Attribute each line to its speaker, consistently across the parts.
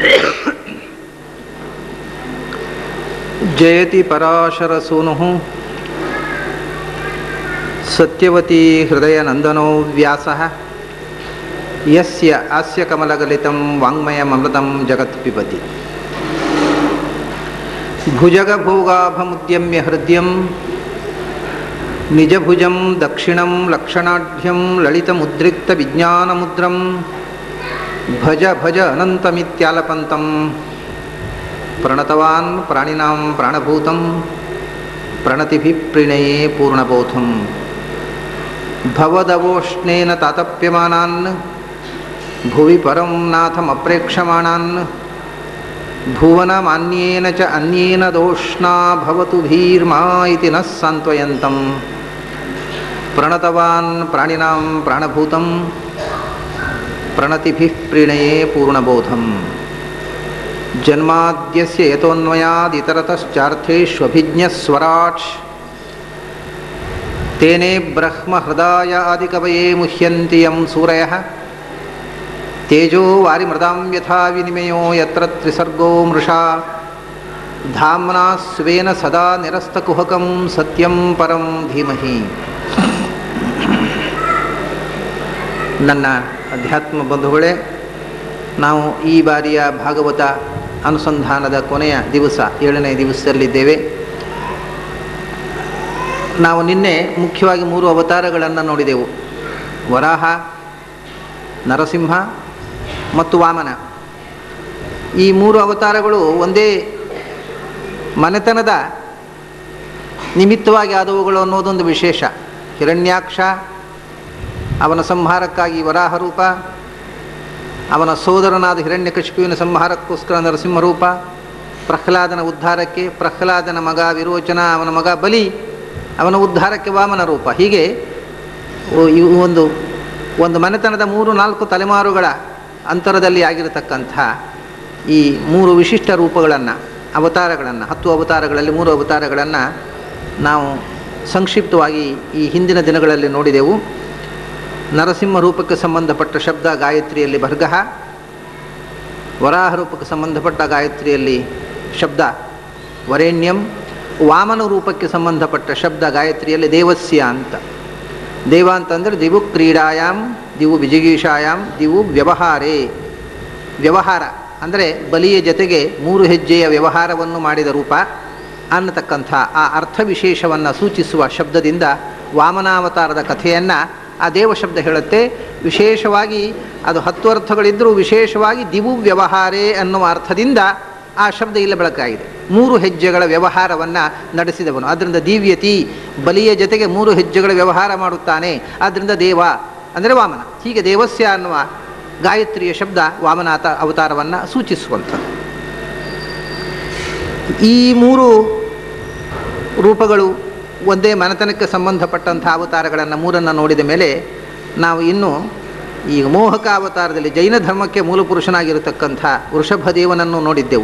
Speaker 1: ಜಯತಿ ಪರಾಶರಸೂನು ಸತ್ಯವತಿ ಹೃದಯನಂದನೋ ವ್ಯಾಸ ಯಸ್ಯ ಹಾಸ್ಯ ಕಮಲಗಲಿತಂ ವಾङ्ಮಯಮೃತಂ ಜಗತ್ ಪಿಬತಿ ಭುಜಗಭೋಗಾಭಮುದ್ಯಮ್ಯ ಹೃದಯಂ ನಿಜಭುಜಂ ದಕ್ಷಿಣಂ ಲಕ್ಷಣಾಢ್ಯಂ ಲಲಿತಮುದ್ರಿಕ್ತವಿಜ್ಞಾನಮುದ್ರಂ ಭಜ ಭಜ ಅನಂತಮಿತ್ಯಾಲಪಂತಂ ಪ್ರಣತವಾನ್ ಪ್ರಾಣಿನಾಂ ಪ್ರಾಣಭೂತಂ ಪ್ರಣತಿಭಿ ಪ್ರಣಯೇ ಪೂರ್ಣಬೋಧಂ ಭವದವೋಷ್ಣೇನ ತಾತಪ್ಯಮಾನಾನ್ ಭುವಿ ಪರಂ ನಾಥಮಪ್ರೇಕ್ಷಮಾಣಾನ್ ಭುವನಮಾನ್ಯೇನ ಚ ಅನ್ಯೇನ ದೋಷ್ಣಾ ಭವತು ಭೀರ್ಮಾ ಇತಿ ನಃ ಸಾಂತ್ವಯಂತಂ ಪ್ರಣತವಾನ್ ಪ್ರಾಣಿನಾಂ ಪ್ರಾಣಭೂತಂ ಪ್ರಣತಿಭಿಃ ಪ್ರಣಯೇ ಪೂರ್ಣಬೋಧಂ ಜನ್ಮಾದ್ಯಸ್ಯ ಯತೋನ್ಮಯಾದಿತರತಶ್ಚಾರ್ಥೇष्वभिज्ञस्वराट् तेने ब्रह्महृदाय आदिकवये मुह्यन्ति यं सूरयः तेजो वारिमृदां यथा विनिमयो यत्र त्रिसर्गो मृषा धाम्ना स्वेन सदा निरस्तकुहकं सत्यं परं धीमहि ನನ್ನ ಅಧ್ಯಾತ್ಮ ಬಂಧುಗಳೇ ನಾವು ಈ ಬಾರಿಯ ಭಾಗವತ ಅನುಸಂಧಾನದ ಕೊನೆಯ ದಿವಸ ಏಳನೇ ದಿವಸದಲ್ಲಿದ್ದೇವೆ ನಾವು ನಿನ್ನೆ ಮುಖ್ಯವಾಗಿ ಮೂರು ಅವತಾರಗಳನ್ನು ನೋಡಿದೆವು ವರಾಹ ನರಸಿಂಹ ಮತ್ತು ವಾಮನ ಈ ಮೂರು ಅವತಾರಗಳು ಒಂದೇ ಮನೆತನದ ನಿಮಿತ್ತವಾಗಿ ಆದವುಗಳು ಅನ್ನೋದೊಂದು ವಿಶೇಷ ಹಿರಣ್ಯಾಕ್ಷ ಅವನ ಸಂಹಾರಕ್ಕಾಗಿ ವರಾಹ ರೂಪ ಅವನ ಸೋದರನಾದ ಹಿರಣ್ಯಕಶಿಪುವಿನ ಸಂಹಾರಕ್ಕೋಸ್ಕರ ನರಸಿಂಹ ರೂಪ ಪ್ರಹ್ಲಾದನ ಉದ್ಧಾರಕ್ಕೆ ಪ್ರಹ್ಲಾದನ ಮಗ ವಿರೋಚನ ಅವನ ಮಗ ಬಲಿ ಅವನ ಉದ್ಧಾರಕ್ಕೆ ವಾಮನ ರೂಪ ಹೀಗೆ ಓ- ಇವು ಒಂದು ಒಂದು ಮನೆತನದ ಮೂರು ನಾಲ್ಕು ತಲೆಮಾರುಗಳ ಅಂತರದಲ್ಲಿ ಆಗಿರತಕ್ಕಂಥ ಈ ಮೂರು ವಿಶಿಷ್ಟ ರೂಪಗಳನ್ನು ಅವತಾರಗಳನ್ನು ಹತ್ತು ಅವತಾರಗಳಲ್ಲಿ ಮೂರು ಅವತಾರಗಳನ್ನು ನಾವು ಸಂಕ್ಷಿಪ್ತವಾಗಿ ಈ ಹಿಂದಿನ ದಿನಗಳಲ್ಲಿ ನೋಡಿದೆವು ನರಸಿಂಹ ರೂಪಕ್ಕೆ ಸಂಬಂಧಪಟ್ಟ ಶಬ್ದ ಗಾಯತ್ರಿಯಲ್ಲಿ ಭರ್ಗಃ ವರಾಹ ರೂಪಕ್ಕೆ ಸಂಬಂಧಪಟ್ಟ ಗಾಯತ್ರಿಯಲ್ಲಿ ಶಬ್ದ ವರೇಣ್ಯಂ ವಾಮನ ರೂಪಕ್ಕೆ ಸಂಬಂಧಪಟ್ಟ ಶಬ್ದ ಗಾಯತ್ರಿಯಲ್ಲಿ ದೇವಸ್ಯ ಅಂತ ದೇವ ಅಂತಂದರೆ ದಿವು ಕ್ರೀಡಾಯಾಮ್ ದಿವು ವಿಜಿಗೀಷಾಯಾಮ್ ದಿವು ವ್ಯವಹಾರೇ ವ್ಯವಹಾರ ಅಂದರೆ ಬಲಿಯ ಜೊತೆಗೆ ಮೂರು ಹೆಜ್ಜೆಯ ವ್ಯವಹಾರವನ್ನು ಮಾಡಿದ ರೂಪ ಅನ್ನತಕ್ಕಂಥ ಆ ಅರ್ಥ ವಿಶೇಷವನ್ನು ಸೂಚಿಸುವ ಶಬ್ದದಿಂದ ವಾಮನಾವತಾರದ ಕಥೆಯನ್ನು ಆ ದೇವ ಶಬ್ದ ಹೇಳುತ್ತೆ ವಿಶೇಷವಾಗಿ ಅದು ಹತ್ತು ಅರ್ಥಗಳಿದ್ದರೂ ವಿಶೇಷವಾಗಿ ದಿವು ವ್ಯವಹಾರೇ ಅನ್ನುವ ಅರ್ಥದಿಂದ ಆ ಶಬ್ದ ಇಲ್ಲಿ ಬೆಳಕಾಗಿದೆ ಮೂರು ಹೆಜ್ಜೆಗಳ ವ್ಯವಹಾರವನ್ನು ನಡೆಸಿದವನು ಅದರಿಂದ ದಿವ್ಯತಿ ಬಲಿಯ ಜೊತೆಗೆ ಮೂರು ಹೆಜ್ಜೆಗಳ ವ್ಯವಹಾರ ಮಾಡುತ್ತಾನೆ ಆದ್ದರಿಂದ ದೇವ ಅಂದರೆ ವಾಮನ ಹೀಗೆ ದೇವಸ್ಯ ಅನ್ನುವ ಗಾಯತ್ರಿಯ ಶಬ್ದ ವಾಮನಾಥ ಅವತಾರವನ್ನು ಸೂಚಿಸುವಂಥದ್ದು ಈ ಮೂರು ರೂಪಗಳು ಒಂದೇ ಮನೆತನಕ್ಕೆ ಸಂಬಂಧಪಟ್ಟಂಥ ಅವತಾರಗಳನ್ನು ಮೂರನ್ನು ನೋಡಿದ ಮೇಲೆ ನಾವು ಇನ್ನು ಈ ಮೋಹಕ ಅವತಾರದಲ್ಲಿ ಜೈನ ಧರ್ಮಕ್ಕೆ ಮೂಲಪುರುಷನಾಗಿರತಕ್ಕಂಥ ವೃಷಭದೇವನನ್ನು ನೋಡಿದ್ದೆವು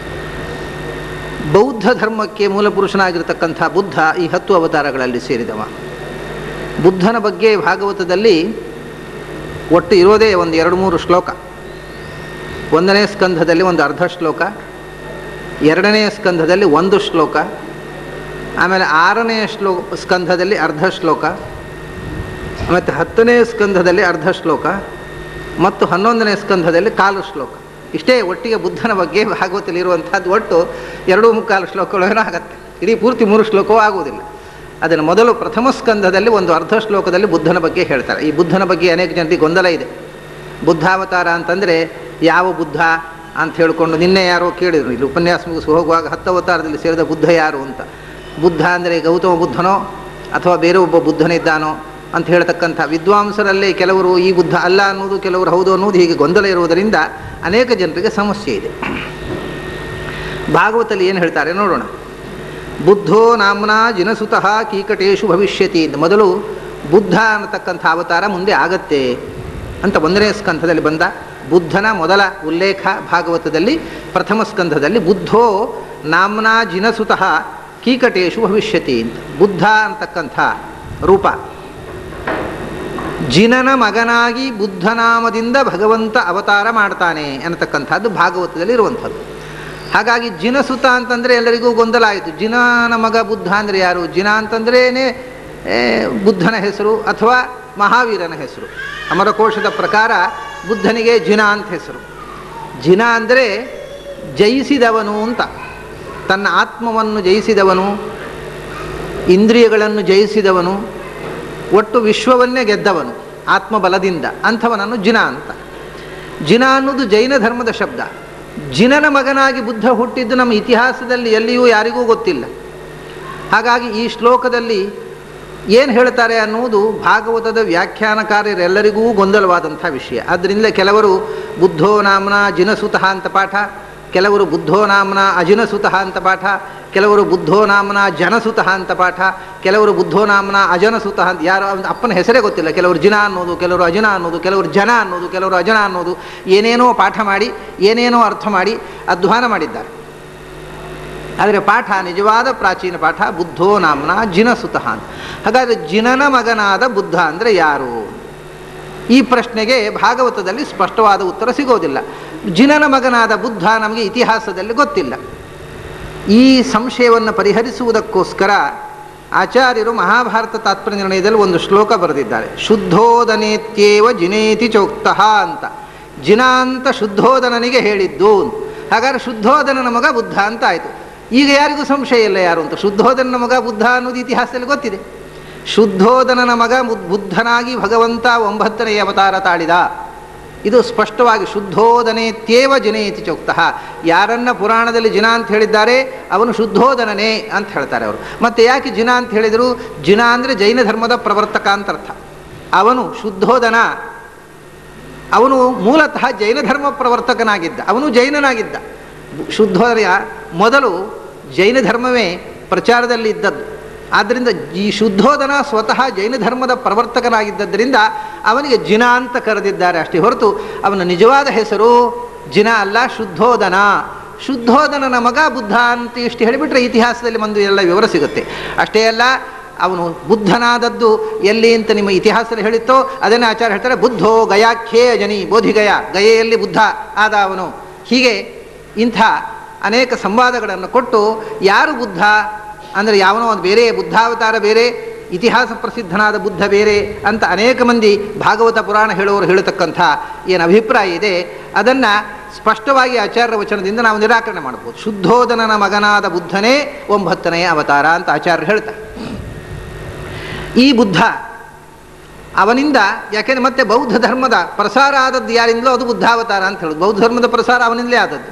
Speaker 1: ಬೌದ್ಧ ಧರ್ಮಕ್ಕೆ ಮೂಲಪುರುಷನಾಗಿರತಕ್ಕಂಥ ಬುದ್ಧ ಈ ಹತ್ತು ಅವತಾರಗಳಲ್ಲಿ ಸೇರಿದವ ಬುದ್ಧನ ಬಗ್ಗೆ ಭಾಗವತದಲ್ಲಿ ಒಟ್ಟು ಇರೋದೇ ಒಂದು ಎರಡು ಮೂರು ಶ್ಲೋಕ ಒಂದನೇ ಸ್ಕಂಧದಲ್ಲಿ ಒಂದು ಅರ್ಧ ಶ್ಲೋಕ ಎರಡನೇ ಸ್ಕಂಧದಲ್ಲಿ ಒಂದು ಶ್ಲೋಕ ಆಮೇಲೆ ಆರನೇ ಶ್ಲೋ ಸ್ಕಂಧದಲ್ಲಿ ಅರ್ಧ ಶ್ಲೋಕ ಮತ್ತು ಹತ್ತನೇ ಸ್ಕಂಧದಲ್ಲಿ ಅರ್ಧ ಶ್ಲೋಕ ಮತ್ತು ಹನ್ನೊಂದನೇ ಸ್ಕಂಧದಲ್ಲಿ ಕಾಲು ಶ್ಲೋಕ ಇಷ್ಟೇ ಒಟ್ಟಿಗೆ ಬುದ್ಧನ ಬಗ್ಗೆ ಭಾಗವತದಲ್ಲಿ ಇರುವಂಥದ್ದು ಒಟ್ಟು ಎರಡು ಮುಕ್ಕಾಲು ಶ್ಲೋಕಗಳೇನೋ ಆಗತ್ತೆ ಇಡೀ ಪೂರ್ತಿ ಮೂರು ಶ್ಲೋಕವೂ ಆಗುವುದಿಲ್ಲ ಅದನ್ನು ಮೊದಲು ಪ್ರಥಮ ಸ್ಕಂಧದಲ್ಲಿ ಒಂದು ಅರ್ಧ ಶ್ಲೋಕದಲ್ಲಿ ಬುದ್ಧನ ಬಗ್ಗೆ ಹೇಳ್ತಾರೆ ಈ ಬುದ್ಧನ ಬಗ್ಗೆ ಅನೇಕ ಜನರಿಗೆ ಗೊಂದಲ ಇದೆ ಬುದ್ಧಾವತಾರ ಅಂತಂದರೆ ಯಾವ ಬುದ್ಧ ಅಂತ ಹೇಳಿಕೊಂಡು ನಿನ್ನೆ ಯಾರೋ ಕೇಳಿದರು ಇಲ್ಲಿ ಉಪನ್ಯಾಸ ಮುಗಿಸಿ ಹೋಗುವಾಗ ಹತ್ತು ಅವತಾರದಲ್ಲಿ ಸೇರಿದ ಬುದ್ಧ ಯಾರು ಅಂತ ಬುದ್ಧ ಅಂದರೆ ಗೌತಮ ಬುದ್ಧನೋ ಅಥವಾ ಬೇರೆ ಒಬ್ಬ ಬುದ್ಧನಿದ್ದಾನೋ ಅಂತ ಹೇಳ್ತಕ್ಕಂಥ ವಿದ್ವಾಂಸರಲ್ಲೇ ಕೆಲವರು ಈ ಬುದ್ಧ ಅಲ್ಲ ಅನ್ನೋದು ಕೆಲವರು ಹೌದು ಅನ್ನೋದು ಹೀಗೆ ಗೊಂದಲ ಇರುವುದರಿಂದ ಅನೇಕ ಜನರಿಗೆ ಸಮಸ್ಯೆ ಇದೆ ಭಾಗವತಲ್ಲಿ ಏನು ಹೇಳ್ತಾರೆ ನೋಡೋಣ ಬುದ್ಧೋ ನಾಮ್ನ ಜಿನಸುತಃ ಕೀಕಟೇಶು ಭವಿಷ್ಯತಿ ಅಂತ ಮೊದಲು ಬುದ್ಧ ಅನ್ನತಕ್ಕಂಥ ಅವತಾರ ಮುಂದೆ ಆಗತ್ತೆ ಅಂತ ಒಂದನೇ ಸ್ಕಂಧದಲ್ಲಿ ಬಂದ ಬುದ್ಧನ ಮೊದಲ ಉಲ್ಲೇಖ ಭಾಗವತದಲ್ಲಿ ಪ್ರಥಮ ಸ್ಕಂಧದಲ್ಲಿ ಬುದ್ಧೋ ನಾಮ್ನ ಜಿನಸುತಃ ಕೀಕಟೇಶು ಭವಿಷ್ಯತಿ ಅಂತ ಬುದ್ಧ ಅಂತಕ್ಕಂಥ ರೂಪ ಜಿನನ ಮಗನಾಗಿ ಬುದ್ಧನಾಮದಿಂದ ಭಗವಂತ ಅವತಾರ ಮಾಡ್ತಾನೆ ಅನ್ನತಕ್ಕಂಥದ್ದು ಭಾಗವತದಲ್ಲಿ ಇರುವಂಥದ್ದು ಹಾಗಾಗಿ ಜಿನಸುತ ಅಂತಂದರೆ ಎಲ್ಲರಿಗೂ ಗೊಂದಲ ಆಯಿತು ಜಿನನ ಮಗ ಬುದ್ಧ ಅಂದರೆ ಯಾರು ಜಿನ ಅಂತಂದ್ರೇ ಬುದ್ಧನ ಹೆಸರು ಅಥವಾ ಮಹಾವೀರನ ಹೆಸರು ಅಮರಕೋಶದ ಪ್ರಕಾರ ಬುದ್ಧನಿಗೆ ಜಿನ ಅಂತ ಹೆಸರು ಜಿನ ಅಂದರೆ ಜಯಿಸಿದವನು ಅಂತ ತನ್ನ ಆತ್ಮವನ್ನು ಜಯಿಸಿದವನು ಇಂದ್ರಿಯಗಳನ್ನು ಜಯಿಸಿದವನು ಒಟ್ಟು ವಿಶ್ವವನ್ನೇ ಗೆದ್ದವನು ಆತ್ಮಬಲದಿಂದ ಅಂಥವನನ್ನು ಜಿನ ಅಂತ ಜಿನ ಅನ್ನೋದು ಜೈನ ಧರ್ಮದ ಶಬ್ದ ಜಿನನ ಮಗನಾಗಿ ಬುದ್ಧ ಹುಟ್ಟಿದ್ದು ನಮ್ಮ ಇತಿಹಾಸದಲ್ಲಿ ಎಲ್ಲಿಯೂ ಯಾರಿಗೂ ಗೊತ್ತಿಲ್ಲ ಹಾಗಾಗಿ ಈ ಶ್ಲೋಕದಲ್ಲಿ ಏನು ಹೇಳ್ತಾರೆ ಅನ್ನುವುದು ಭಾಗವತದ ವ್ಯಾಖ್ಯಾನಕಾರರೆಲ್ಲರಿಗೂ ಗೊಂದಲವಾದಂಥ ವಿಷಯ ಆದ್ದರಿಂದ ಕೆಲವರು ಬುದ್ಧೋ ನಾಮ್ನ ಜಿನಸುತಃ ಅಂತ ಪಾಠ ಕೆಲವರು ಬುದ್ಧೋ ನಾಮ್ನ ಅಜಿನಸುತಃ ಅಂತ ಪಾಠ ಕೆಲವರು ಬುದ್ಧೋ ನಾಮ್ನ ಜನಸುತಃ ಅಂತ ಪಾಠ ಕೆಲವರು ಬುದ್ಧೋ ನಾಮ್ನ ಅಜನಸುತಃ ಅಂತ ಯಾರು ಅವ್ನ ಅಪ್ಪನ ಹೆಸರೇ ಗೊತ್ತಿಲ್ಲ ಕೆಲವರು ಜಿನ ಅನ್ನೋದು ಕೆಲವರು ಅಜನ ಅನ್ನೋದು ಕೆಲವರು ಜನ ಅನ್ನೋದು ಕೆಲವರು ಅಜನ ಅನ್ನೋದು ಏನೇನೋ ಪಾಠ ಮಾಡಿ ಏನೇನೋ ಅರ್ಥ ಮಾಡಿ ಅಧ್ವಾನ ಮಾಡಿದ್ದಾರೆ ಆದರೆ ಪಾಠ ನಿಜವಾದ ಪ್ರಾಚೀನ ಪಾಠ ಬುದ್ಧೋ ನಾಮ್ನ ಜಿನಸುತಃ ಅಂತ ಹಾಗಾದರೆ ಜಿನನ ಮಗನಾದ ಬುದ್ಧ ಅಂದರೆ ಯಾರು ಈ ಪ್ರಶ್ನೆಗೆ ಭಾಗವತದಲ್ಲಿ ಸ್ಪಷ್ಟವಾದ ಉತ್ತರ ಸಿಗೋದಿಲ್ಲ ಜಿನನ ಮಗನಾದ ಬುದ್ಧ ನಮಗೆ ಇತಿಹಾಸದಲ್ಲಿ ಗೊತ್ತಿಲ್ಲ ಈ ಸಂಶಯವನ್ನು ಪರಿಹರಿಸುವುದಕ್ಕೋಸ್ಕರ ಆಚಾರ್ಯರು ಮಹಾಭಾರತ ತಾತ್ಪರ್ಯ ನಿರ್ಣಯದಲ್ಲಿ ಒಂದು ಶ್ಲೋಕ ಬರೆದಿದ್ದಾರೆ ಶುದ್ಧೋದನೇತ್ಯೇವ ಜಿನೇತಿ ಚೋಕ್ತಃ ಅಂತ ಜಿನ ಅಂತ ಶುದ್ಧೋದನನಿಗೆ ಹೇಳಿದ್ದು ಹಾಗಾದ್ರೆ ಶುದ್ಧೋದನನ ಮಗ ಬುದ್ಧ ಅಂತ ಆಯಿತು ಈಗ ಯಾರಿಗೂ ಸಂಶಯ ಇಲ್ಲ ಯಾರು ಅಂತ ಶುದ್ಧೋದನನ ಮಗ ಬುದ್ಧ ಅನ್ನೋದು ಇತಿಹಾಸದಲ್ಲಿ ಗೊತ್ತಿದೆ ಶುದ್ಧೋದನನ ಮಗ ಮುದ್- ಬುದ್ಧನಾಗಿ ಭಗವಂತ ಒಂಬತ್ತನೆಯ ಅವತಾರ ತಾಳಿದ ಇದು ಸ್ಪಷ್ಟವಾಗಿ ಶುದ್ಧೋದನೇತ್ಯೇವ ಜಿನೇತಿ ಚೋಕ್ತಃ ಯಾರನ್ನ ಪುರಾಣದಲ್ಲಿ ಜಿನ ಅಂತ ಹೇಳಿದ್ದಾರೆ ಅವನು ಶುದ್ಧೋದನನೇ ಅಂತ ಹೇಳ್ತಾರೆ ಅವರು ಮತ್ತೆ ಯಾಕೆ ಜಿನ ಅಂತ ಹೇಳಿದರು ಜಿನ ಅಂದರೆ ಜೈನ ಧರ್ಮದ ಪ್ರವರ್ತಕ ಅಂತ ಅರ್ಥ ಅವನು ಶುದ್ಧೋದನ ಅವನು ಮೂಲತಃ ಜೈನ ಧರ್ಮ ಪ್ರವರ್ತಕನಾಗಿದ್ದ ಅವನು ಜೈನನಾಗಿದ್ದ ಶುದ್ಧೋದಯ ಮೊದಲು ಜೈನ ಧರ್ಮವೇ ಪ್ರಚಾರದಲ್ಲಿ ಇದ್ದದ್ದು ಆದ್ದರಿಂದ ಈ ಶುದ್ಧೋದನ ಸ್ವತಃ ಜೈನ ಧರ್ಮದ ಪ್ರವರ್ತಕನಾಗಿದ್ದರಿಂದ ಅವನಿಗೆ ಜಿನ ಅಂತ ಕರೆದಿದ್ದಾರೆ ಅಷ್ಟೇ ಹೊರತು ಅವನ ನಿಜವಾದ ಹೆಸರು ಜಿನ ಅಲ್ಲ ಶುದ್ಧೋದನ ಶುದ್ಧೋದನನ ಮಗ ಬುದ್ಧ ಅಂತ ಇಷ್ಟು ಹೇಳಿಬಿಟ್ರೆ ಇತಿಹಾಸದಲ್ಲಿ ಒಂದು ಎಲ್ಲ ವಿವರ ಸಿಗುತ್ತೆ ಅಷ್ಟೇ ಅಲ್ಲ ಅವನು ಬುದ್ಧನಾದದ್ದು ಎಲ್ಲಿ ಅಂತ ನಿಮ್ಮ ಇತಿಹಾಸದಲ್ಲಿ ಹೇಳಿತ್ತೋ ಅದನ್ನೇ ಆಚಾರ್ಯ ಹೇಳ್ತಾರೆ ಬುದ್ಧೋ ಗಯಾಖ್ಯೇ ಜನಿ ಬೋಧಿಗಯ ಗಯೆಯಲ್ಲಿ ಬುದ್ಧ ಆದ ಅವನು ಹೀಗೆ ಇಂಥ ಅನೇಕ ಸಂವಾದಗಳನ್ನು ಕೊಟ್ಟು ಯಾರು ಬುದ್ಧ ಅಂದರೆ ಯಾವನೋ ಒಂದು ಬೇರೆ ಬುದ್ಧಾವತಾರ ಬೇರೆ ಇತಿಹಾಸ ಪ್ರಸಿದ್ಧನಾದ ಬುದ್ಧ ಬೇರೆ ಅಂತ ಅನೇಕ ಮಂದಿ ಭಾಗವತ ಪುರಾಣ ಹೇಳುವವರು ಹೇಳತಕ್ಕಂಥ ಏನು ಅಭಿಪ್ರಾಯ ಇದೆ ಅದನ್ನು ಸ್ಪಷ್ಟವಾಗಿ ಆಚಾರ್ಯರ ವಚನದಿಂದ ನಾವು ನಿರಾಕರಣೆ ಮಾಡ್ಬೋದು ಶುದ್ಧೋದನನ ಮಗನಾದ ಬುದ್ಧನೇ ಒಂಬತ್ತನೆಯ ಅವತಾರ ಅಂತ ಆಚಾರ್ಯರು ಹೇಳ್ತಾರೆ ಈ ಬುದ್ಧ ಅವನಿಂದ ಯಾಕೆಂದ್ರೆ ಮತ್ತೆ ಬೌದ್ಧ ಧರ್ಮದ ಪ್ರಸಾರ ಆದದ್ದು ಯಾರಿಂದಲೋ ಅದು ಬುದ್ಧಾವತಾರ ಅಂತ ಹೇಳೋದು ಬೌದ್ಧ ಧರ್ಮದ ಪ್ರಸಾರ ಅವನಿಂದಲೇ ಆದದ್ದು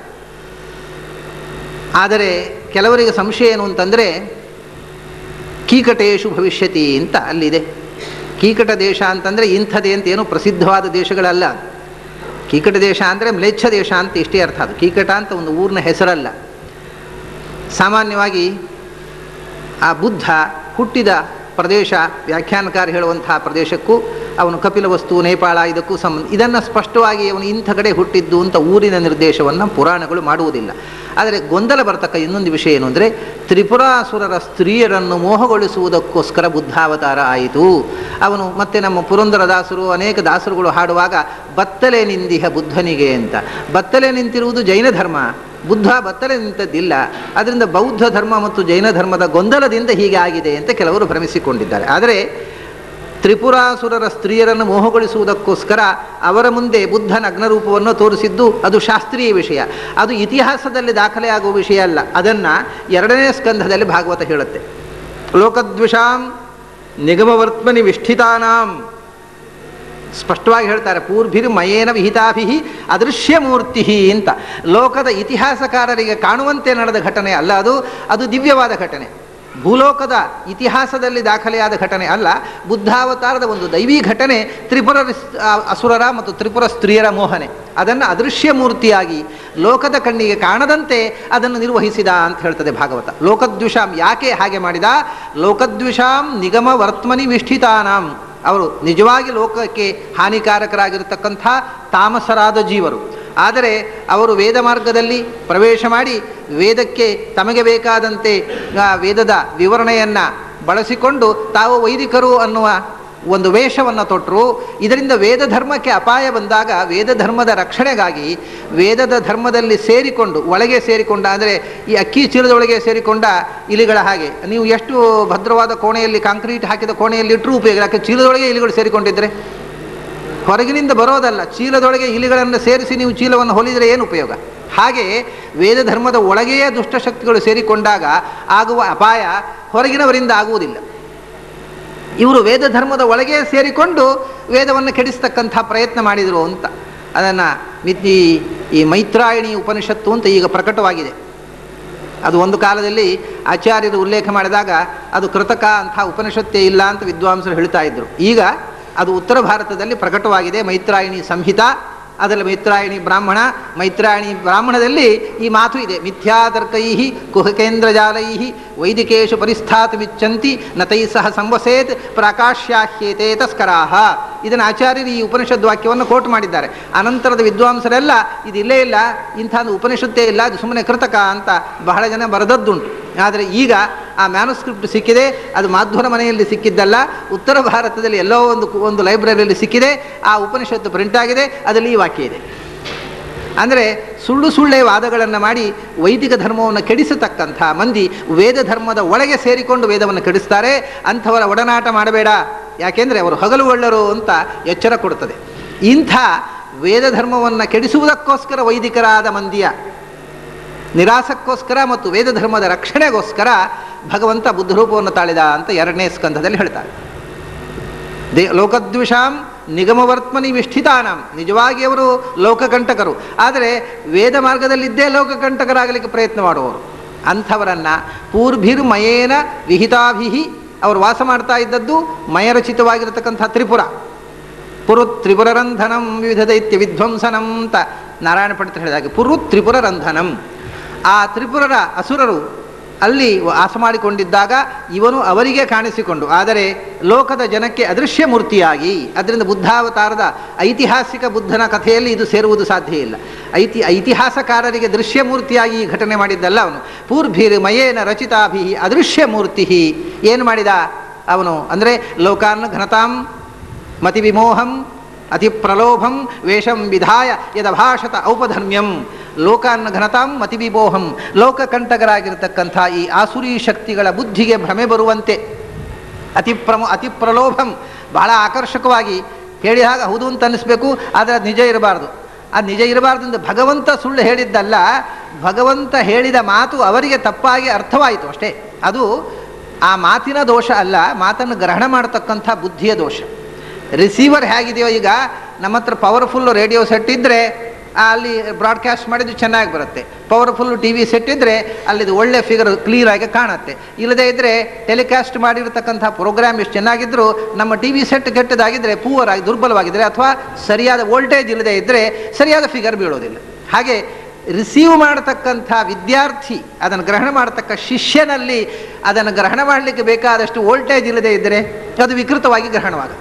Speaker 1: ಆದರೆ ಕೆಲವರಿಗೆ ಸಂಶಯ ಏನು ಅಂತಂದರೆ ಕೀಕಟೇಶು ಭವಿಷ್ಯತಿ ಅಂತ ಅಲ್ಲಿದೆ ಕೀಕಟ ದೇಶ ಅಂತಂದರೆ ಇಂಥದೇ ಅಂತ ಏನು ಪ್ರಸಿದ್ಧವಾದ ದೇಶಗಳಲ್ಲ ಕೀಕಟ ದೇಶ ಅಂದರೆ ಮ್ಲೇಚ್ಛ ದೇಶ ಅಂತ ಇಷ್ಟೇ ಅರ್ಥ ಅದು ಕೀಕಟ ಅಂತ ಒಂದು ಊರಿನ ಹೆಸರಲ್ಲ ಸಾಮಾನ್ಯವಾಗಿ ಆ ಬುದ್ಧ ಹುಟ್ಟಿದ ಪ್ರದೇಶ ವ್ಯಾಖ್ಯಾನಕಾರ ಹೇಳುವಂತಹ ಪ್ರದೇಶಕ್ಕೂ ಅವನು ಕಪಿಲ ವಸ್ತು ನೇಪಾಳ ಇದಕ್ಕೂ ಸಂಬಂಧ ಇದನ್ನು ಸ್ಪಷ್ಟವಾಗಿ ಅವನು ಇಂಥ ಕಡೆ ಹುಟ್ಟಿದ್ದು ಅಂತ ಊರಿನ ನಿರ್ದೇಶವನ್ನು ಪುರಾಣಗಳು ಮಾಡುವುದಿಲ್ಲ ಆದರೆ ಗೊಂದಲ ಬರ್ತಕ್ಕ ಇನ್ನೊಂದು ವಿಷಯ ಏನು ಅಂದರೆ ತ್ರಿಪುರಾಸುರರ ಸ್ತ್ರೀಯರನ್ನು ಮೋಹಗೊಳಿಸುವುದಕ್ಕೋಸ್ಕರ ಬುದ್ಧಾವತಾರ ಆಯಿತು ಅವನು ಮತ್ತೆ ನಮ್ಮ ಪುರಂದರದಾಸರು ಅನೇಕ ದಾಸರುಗಳು ಹಾಡುವಾಗ ಬತ್ತಲೆ ನಿಂದಿಹ ಬುದ್ಧನಿಗೆ ಅಂತ ಬತ್ತಲೆ ನಿಂತಿರುವುದು ಜೈನ ಧರ್ಮ ಬುದ್ಧ ಬತ್ತಲೆ ನಿಂತದ್ದಿಲ್ಲ ಅದರಿಂದ ಬೌದ್ಧ ಧರ್ಮ ಮತ್ತು ಜೈನ ಧರ್ಮದ ಗೊಂದಲದಿಂದ ಹೀಗೆ ಆಗಿದೆ ಅಂತ ಕೆಲವರು ಭ್ರಮಿಸಿಕೊಂಡಿದ್ದಾರೆ ಆದರೆ ತ್ರಿಪುರಾಸುರರ ಸ್ತ್ರೀಯರನ್ನು ಮೋಹಗೊಳಿಸುವುದಕ್ಕೋಸ್ಕರ ಅವರ ಮುಂದೆ ಬುದ್ಧ ನಗ್ನರೂಪವನ್ನು ತೋರಿಸಿದ್ದು ಅದು ಶಾಸ್ತ್ರೀಯ ವಿಷಯ ಅದು ಇತಿಹಾಸದಲ್ಲಿ ದಾಖಲೆ ಆಗುವ ವಿಷಯ ಅಲ್ಲ ಅದನ್ನು ಎರಡನೇ ಸ್ಕಂಧದಲ್ಲಿ ಭಾಗವತ ಹೇಳುತ್ತೆ ಲೋಕದ್ವಿಷಾಂ ನಿಗಮವರ್ತ್ಮನಿ ವಿಷ್ಠಿತಾನಾಂ ಸ್ಪಷ್ಟವಾಗಿ ಹೇಳ್ತಾರೆ ಪೂರ್ಭಿರ್ ಮಯೇನ ವಿಹಿತಾಭಿ ಅದೃಶ್ಯ ಮೂರ್ತಿ ಅಂತ ಲೋಕದ ಇತಿಹಾಸಕಾರರಿಗೆ ಕಾಣುವಂತೆ ನಡೆದ ಘಟನೆ ಅಲ್ಲ ಅದು ಅದು ದಿವ್ಯವಾದ ಘಟನೆ ಭೂಲೋಕದ ಇತಿಹಾಸದಲ್ಲಿ ದಾಖಲೆಯಾದ ಘಟನೆ ಅಲ್ಲ ಬುದ್ಧಾವತಾರದ ಒಂದು ದೈವಿ ಘಟನೆ ತ್ರಿಪುರ ಅಸುರರ ಮತ್ತು ತ್ರಿಪುರ ಸ್ತ್ರೀಯರ ಮೋಹನೆ ಅದನ್ನು ಅದೃಶ್ಯ ಮೂರ್ತಿಯಾಗಿ ಲೋಕದ ಕಣ್ಣಿಗೆ ಕಾಣದಂತೆ ಅದನ್ನು ನಿರ್ವಹಿಸಿದ ಅಂತ ಹೇಳ್ತದೆ ಭಾಗವತ ಲೋಕದ್ವಿಷಾಂ ಯಾಕೆ ಹಾಗೆ ಮಾಡಿದ ಲೋಕದ್ವಿಷಾಂ ನಿಗಮ ವರ್ತಮನಿ ವಿಷ್ಠಿತಾನಾಂ ಅವರು ನಿಜವಾಗಿ ಲೋಕಕ್ಕೆ ಹಾನಿಕಾರಕರಾಗಿರತಕ್ಕಂಥ ತಾಮಸರಾದ ಜೀವರು ಆದರೆ ಅವರು ವೇದ ಮಾರ್ಗದಲ್ಲಿ ಪ್ರವೇಶ ಮಾಡಿ ವೇದಕ್ಕೆ ತಮಗೆ ಬೇಕಾದಂತೆ ಆ ವೇದದ ವಿವರಣೆಯನ್ನು ಬಳಸಿಕೊಂಡು ತಾವು ವೈದಿಕರು ಅನ್ನುವ ಒಂದು ವೇಷವನ್ನು ತೊಟ್ಟರು ಇದರಿಂದ ವೇದ ಧರ್ಮಕ್ಕೆ ಅಪಾಯ ಬಂದಾಗ ವೇದ ಧರ್ಮದ ರಕ್ಷಣೆಗಾಗಿ ವೇದದ ಧರ್ಮದಲ್ಲಿ ಸೇರಿಕೊಂಡು ಒಳಗೆ ಸೇರಿಕೊಂಡ ಅಂದರೆ ಈ ಅಕ್ಕಿ ಚೀಲದೊಳಗೆ ಸೇರಿಕೊಂಡ ಇಲಿಗಳ ಹಾಗೆ ನೀವು ಎಷ್ಟು ಭದ್ರವಾದ ಕೋಣೆಯಲ್ಲಿ ಕಾಂಕ್ರೀಟ್ ಹಾಕಿದ ಕೋಣೆಯಲ್ಲಿ ಇಟ್ಟರೂ ಉಪಯೋಗ ಯಾಕೆ ಚೀಲದೊಳಗೆ ಇಲಿಗಳು ಸೇರಿಕೊಂಡಿದ್ದರೆ ಹೊರಗಿನಿಂದ ಬರೋದಲ್ಲ ಚೀಲದೊಳಗೆ ಇಲಿಗಳನ್ನು ಸೇರಿಸಿ ನೀವು ಚೀಲವನ್ನು ಹೊಲಿದರೆ ಏನು ಉಪಯೋಗ ಹಾಗೆ ವೇದ ಧರ್ಮದ ಒಳಗೆಯೇ ದುಷ್ಟಶಕ್ತಿಗಳು ಸೇರಿಕೊಂಡಾಗ ಆಗುವ ಅಪಾಯ ಹೊರಗಿನವರಿಂದ ಆಗುವುದಿಲ್ಲ ಇವರು ವೇದ ಧರ್ಮದ ಒಳಗೆ ಸೇರಿಕೊಂಡು ವೇದವನ್ನು ಕೆಡಿಸ್ತಕ್ಕಂಥ ಪ್ರಯತ್ನ ಮಾಡಿದರು ಅಂತ ಅದನ್ನು ಮಿತಿ ಈ ಮೈತ್ರಾಯಣಿ ಉಪನಿಷತ್ತು ಅಂತ ಈಗ ಪ್ರಕಟವಾಗಿದೆ ಅದು ಒಂದು ಕಾಲದಲ್ಲಿ ಆಚಾರ್ಯರು ಉಲ್ಲೇಖ ಮಾಡಿದಾಗ ಅದು ಕೃತಕ ಅಂಥ ಉಪನಿಷತ್ತೇ ಇಲ್ಲ ಅಂತ ವಿದ್ವಾಂಸರು ಹೇಳ್ತಾ ಇದ್ದರು ಈಗ ಅದು ಉತ್ತರ ಭಾರತದಲ್ಲಿ ಪ್ರಕಟವಾಗಿದೆ ಮೈತ್ರಾಯಣಿ ಸಂಹಿತಾ ಅದರಲ್ಲಿ ಮೈತ್ರಾಯಣಿ ಬ್ರಾಹ್ಮಣ ಮೈತ್ರಾಯಣಿ ಬ್ರಾಹ್ಮಣದಲ್ಲಿ ಈ ಮಾತು ಇದೆ ಮಿಥ್ಯಾತರ್ಕೈ ಕುಹಕೇಂದ್ರಜಾಲೈ ವೈದಿಕೇಶು ಪರಿಸ್ಥಾತುಮಿಚ್ಚಂತಿ ನತೈ ಸಹ ಸಂವಸೇತ್ ಪ್ರಾಕಾಶ್ಯಾಹ್ಯೇತೆ ತಸ್ಕರಾಹ ಇದನ್ನು ಆಚಾರ್ಯರು ಈ ಉಪನಿಷದ್ ವಾಕ್ಯವನ್ನು ಕೋಟ್ ಮಾಡಿದ್ದಾರೆ ಅನಂತರದ ವಿದ್ವಾಂಸರೆಲ್ಲ ಇದು ಇಲ್ಲೇ ಇಲ್ಲ ಇಂಥ ಒಂದು ಉಪನಿಷತ್ತೇ ಇಲ್ಲ ಅದು ಸುಮ್ಮನೆ ಕೃತಕ ಅಂತ ಬಹಳ ಜನ ಬರೆದದ್ದುಂಟು ಆದರೆ ಈಗ ಆ ಮ್ಯಾನುಸ್ಕ್ರಿಪ್ಟ್ ಸಿಕ್ಕಿದೆ ಅದು ಮಾಧ್ವರ ಮನೆಯಲ್ಲಿ ಸಿಕ್ಕಿದ್ದಲ್ಲ ಉತ್ತರ ಭಾರತದಲ್ಲಿ ಎಲ್ಲೋ ಒಂದು ಒಂದು ಲೈಬ್ರರಿಯಲ್ಲಿ ಸಿಕ್ಕಿದೆ ಆ ಉಪನಿಷತ್ತು ಪ್ರಿಂಟ್ ಆಗಿದೆ ಅದರಲ್ಲಿ ಈ ವಾಕ್ಯ ಇದೆ ಅಂದರೆ ಸುಳ್ಳು ಸುಳ್ಳೆ ವಾದಗಳನ್ನು ಮಾಡಿ ವೈದಿಕ ಧರ್ಮವನ್ನು ಕೆಡಿಸತಕ್ಕಂಥ ಮಂದಿ ವೇದ ಧರ್ಮದ ಒಳಗೆ ಸೇರಿಕೊಂಡು ವೇದವನ್ನು ಕೆಡಿಸ್ತಾರೆ ಅಂಥವರ ಒಡನಾಟ ಮಾಡಬೇಡ ಯಾಕೆಂದರೆ ಅವರು ಹಗಲು ಒಳ್ಳರು ಅಂತ ಎಚ್ಚರ ಕೊಡುತ್ತದೆ ಇಂಥ ವೇದ ಧರ್ಮವನ್ನು ಕೆಡಿಸುವುದಕ್ಕೋಸ್ಕರ ವೈದಿಕರಾದ ಮಂದಿಯ ನಿರಾಸಕ್ಕೋಸ್ಕರ ಮತ್ತು ವೇದ ಧರ್ಮದ ರಕ್ಷಣೆಗೋಸ್ಕರ ಭಗವಂತ ಬುದ್ಧರೂಪವನ್ನು ತಾಳಿದ ಅಂತ ಎರಡನೇ ಸ್ಕಂಧದಲ್ಲಿ ಹೇಳ್ತಾರೆ ದೇ ಲೋಕದ್ವಿಷಾಂ ನಿಗಮವರ್ತ್ಮನಿ ವಿಷ್ಠಿತಾನಾಂ ನಿಜವಾಗಿ ಅವರು ಲೋಕಕಂಟಕರು ಆದರೆ ವೇದ ಮಾರ್ಗದಲ್ಲಿದ್ದೇ ಲೋಕಕಂಟಕರಾಗಲಿಕ್ಕೆ ಪ್ರಯತ್ನ ಮಾಡುವವರು ಅಂಥವರನ್ನು ಪೂರ್ಭಿರ್ಮಯೇನ ವಿಹಿತಾಭಿಹಿ ಅವರು ವಾಸ ಮಾಡ್ತಾ ಇದ್ದದ್ದು ಮಯರಚಿತವಾಗಿರತಕ್ಕಂಥ ತ್ರಿಪುರ ಪುರು ತ್ರಿಪುರರಂಧನಂ ವಿವಿಧ ದೈತ್ಯ ವಿಧ್ವಂಸನಂ ಅಂತ ನಾರಾಯಣ ಪಂಡಿತರು ಹೇಳಿದಾಗೆ ಪುರು ತ್ರಿಪುರರಂಧನಂ ಆ ತ್ರಿಪುರರ ಅಸುರರು ಅಲ್ಲಿ ವಾಸ ಮಾಡಿಕೊಂಡಿದ್ದಾಗ ಇವನು ಅವರಿಗೆ ಕಾಣಿಸಿಕೊಂಡು ಆದರೆ ಲೋಕದ ಜನಕ್ಕೆ ಅದೃಶ್ಯ ಮೂರ್ತಿಯಾಗಿ ಅದರಿಂದ ಬುದ್ಧಾವತಾರದ ಐತಿಹಾಸಿಕ ಬುದ್ಧನ ಕಥೆಯಲ್ಲಿ ಇದು ಸೇರುವುದು ಸಾಧ್ಯ ಇಲ್ಲ ಐತಿ ಐತಿಹಾಸಕಾರರಿಗೆ ದೃಶ್ಯ ಮೂರ್ತಿಯಾಗಿ ಈ ಘಟನೆ ಮಾಡಿದ್ದಲ್ಲ ಅವನು ಪೂರ್ಭಿರ್ ಮಯೇನ ರಚಿತಾಭಿ ಅದೃಶ್ಯ ಮೂರ್ತಿ ಏನು ಮಾಡಿದ ಅವನು ಅಂದರೆ ಲೋಕಾನ್ ಘನತಾಂ ಮತಿ ವಿಮೋಹಂ ಅತಿ ಪ್ರಲೋಭಂ ವೇಷಂ ವಿಧಾಯ ಯದಭಾಷತ ಔಪಧರ್ಮ್ಯಂ ಲೋಕಾನ್ನ ಘನತಾಂ ಮತಿ ವಿಮೋಹಂ ಲೋಕಕಂಟಕರಾಗಿರ್ತಕ್ಕಂಥ ಈ ಆಸುರಿ ಶಕ್ತಿಗಳ ಬುದ್ಧಿಗೆ ಭ್ರಮೆ ಬರುವಂತೆ ಅತಿ ಪ್ರಮೋ ಅತಿ ಪ್ರಲೋಭಂ ಬಹಳ ಆಕರ್ಷಕವಾಗಿ ಹೇಳಿದಾಗ ಹೌದು ಅಂತ ಅನ್ನಿಸ್ಬೇಕು ಆದರೆ ಅದು ನಿಜ ಇರಬಾರ್ದು ಅದು ನಿಜ ಇರಬಾರ್ದು ಅಂತ ಭಗವಂತ ಸುಳ್ಳು ಹೇಳಿದ್ದಲ್ಲ ಭಗವಂತ ಹೇಳಿದ ಮಾತು ಅವರಿಗೆ ತಪ್ಪಾಗಿ ಅರ್ಥವಾಯಿತು ಅಷ್ಟೇ ಅದು ಆ ಮಾತಿನ ದೋಷ ಅಲ್ಲ ಮಾತನ್ನು ಗ್ರಹಣ ಮಾಡತಕ್ಕಂಥ ಬುದ್ಧಿಯ ದೋಷ ರಿಸೀವರ್ ಹೇಗಿದೆಯೋ ಈಗ ನಮ್ಮ ಹತ್ರ ಪವರ್ಫುಲ್ ರೇಡಿಯೋ ಸೆಟ್ ಇದ್ದರೆ ಅಲ್ಲಿ ಬ್ರಾಡ್ಕಾಸ್ಟ್ ಮಾಡಿದ್ದು ಚೆನ್ನಾಗಿ ಬರುತ್ತೆ ಪವರ್ಫುಲ್ ಟಿ ವಿ ಸೆಟ್ ಇದ್ದರೆ ಅಲ್ಲಿದು ಒಳ್ಳೆ ಫಿಗರ್ ಕ್ಲಿಯರಾಗಿ ಕಾಣುತ್ತೆ ಇಲ್ಲದೇ ಇದ್ದರೆ ಟೆಲಿಕಾಸ್ಟ್ ಮಾಡಿರತಕ್ಕಂಥ ಪ್ರೋಗ್ರಾಮ್ ಎಷ್ಟು ಚೆನ್ನಾಗಿದ್ದರೂ ನಮ್ಮ ಟಿ ವಿ ಸೆಟ್ ಕೆಟ್ಟದಾಗಿದ್ದರೆ ಪೂವರ್ ಆಗಿ ದುರ್ಬಲವಾಗಿದ್ದರೆ ಅಥವಾ ಸರಿಯಾದ ವೋಲ್ಟೇಜ್ ಇಲ್ಲದೇ ಇದ್ದರೆ ಸರಿಯಾದ ಫಿಗರ್ ಬೀಳೋದಿಲ್ಲ ಹಾಗೆ ರಿಸೀವ್ ಮಾಡತಕ್ಕಂಥ ವಿದ್ಯಾರ್ಥಿ ಅದನ್ನು ಗ್ರಹಣ ಮಾಡತಕ್ಕ ಶಿಷ್ಯನಲ್ಲಿ ಅದನ್ನು ಗ್ರಹಣ ಮಾಡಲಿಕ್ಕೆ ಬೇಕಾದಷ್ಟು ವೋಲ್ಟೇಜ್ ಇಲ್ಲದೇ ಇದ್ದರೆ ಅದು ವಿಕೃತವಾಗಿ ಗ್ರಹಣವಾಗುತ್ತೆ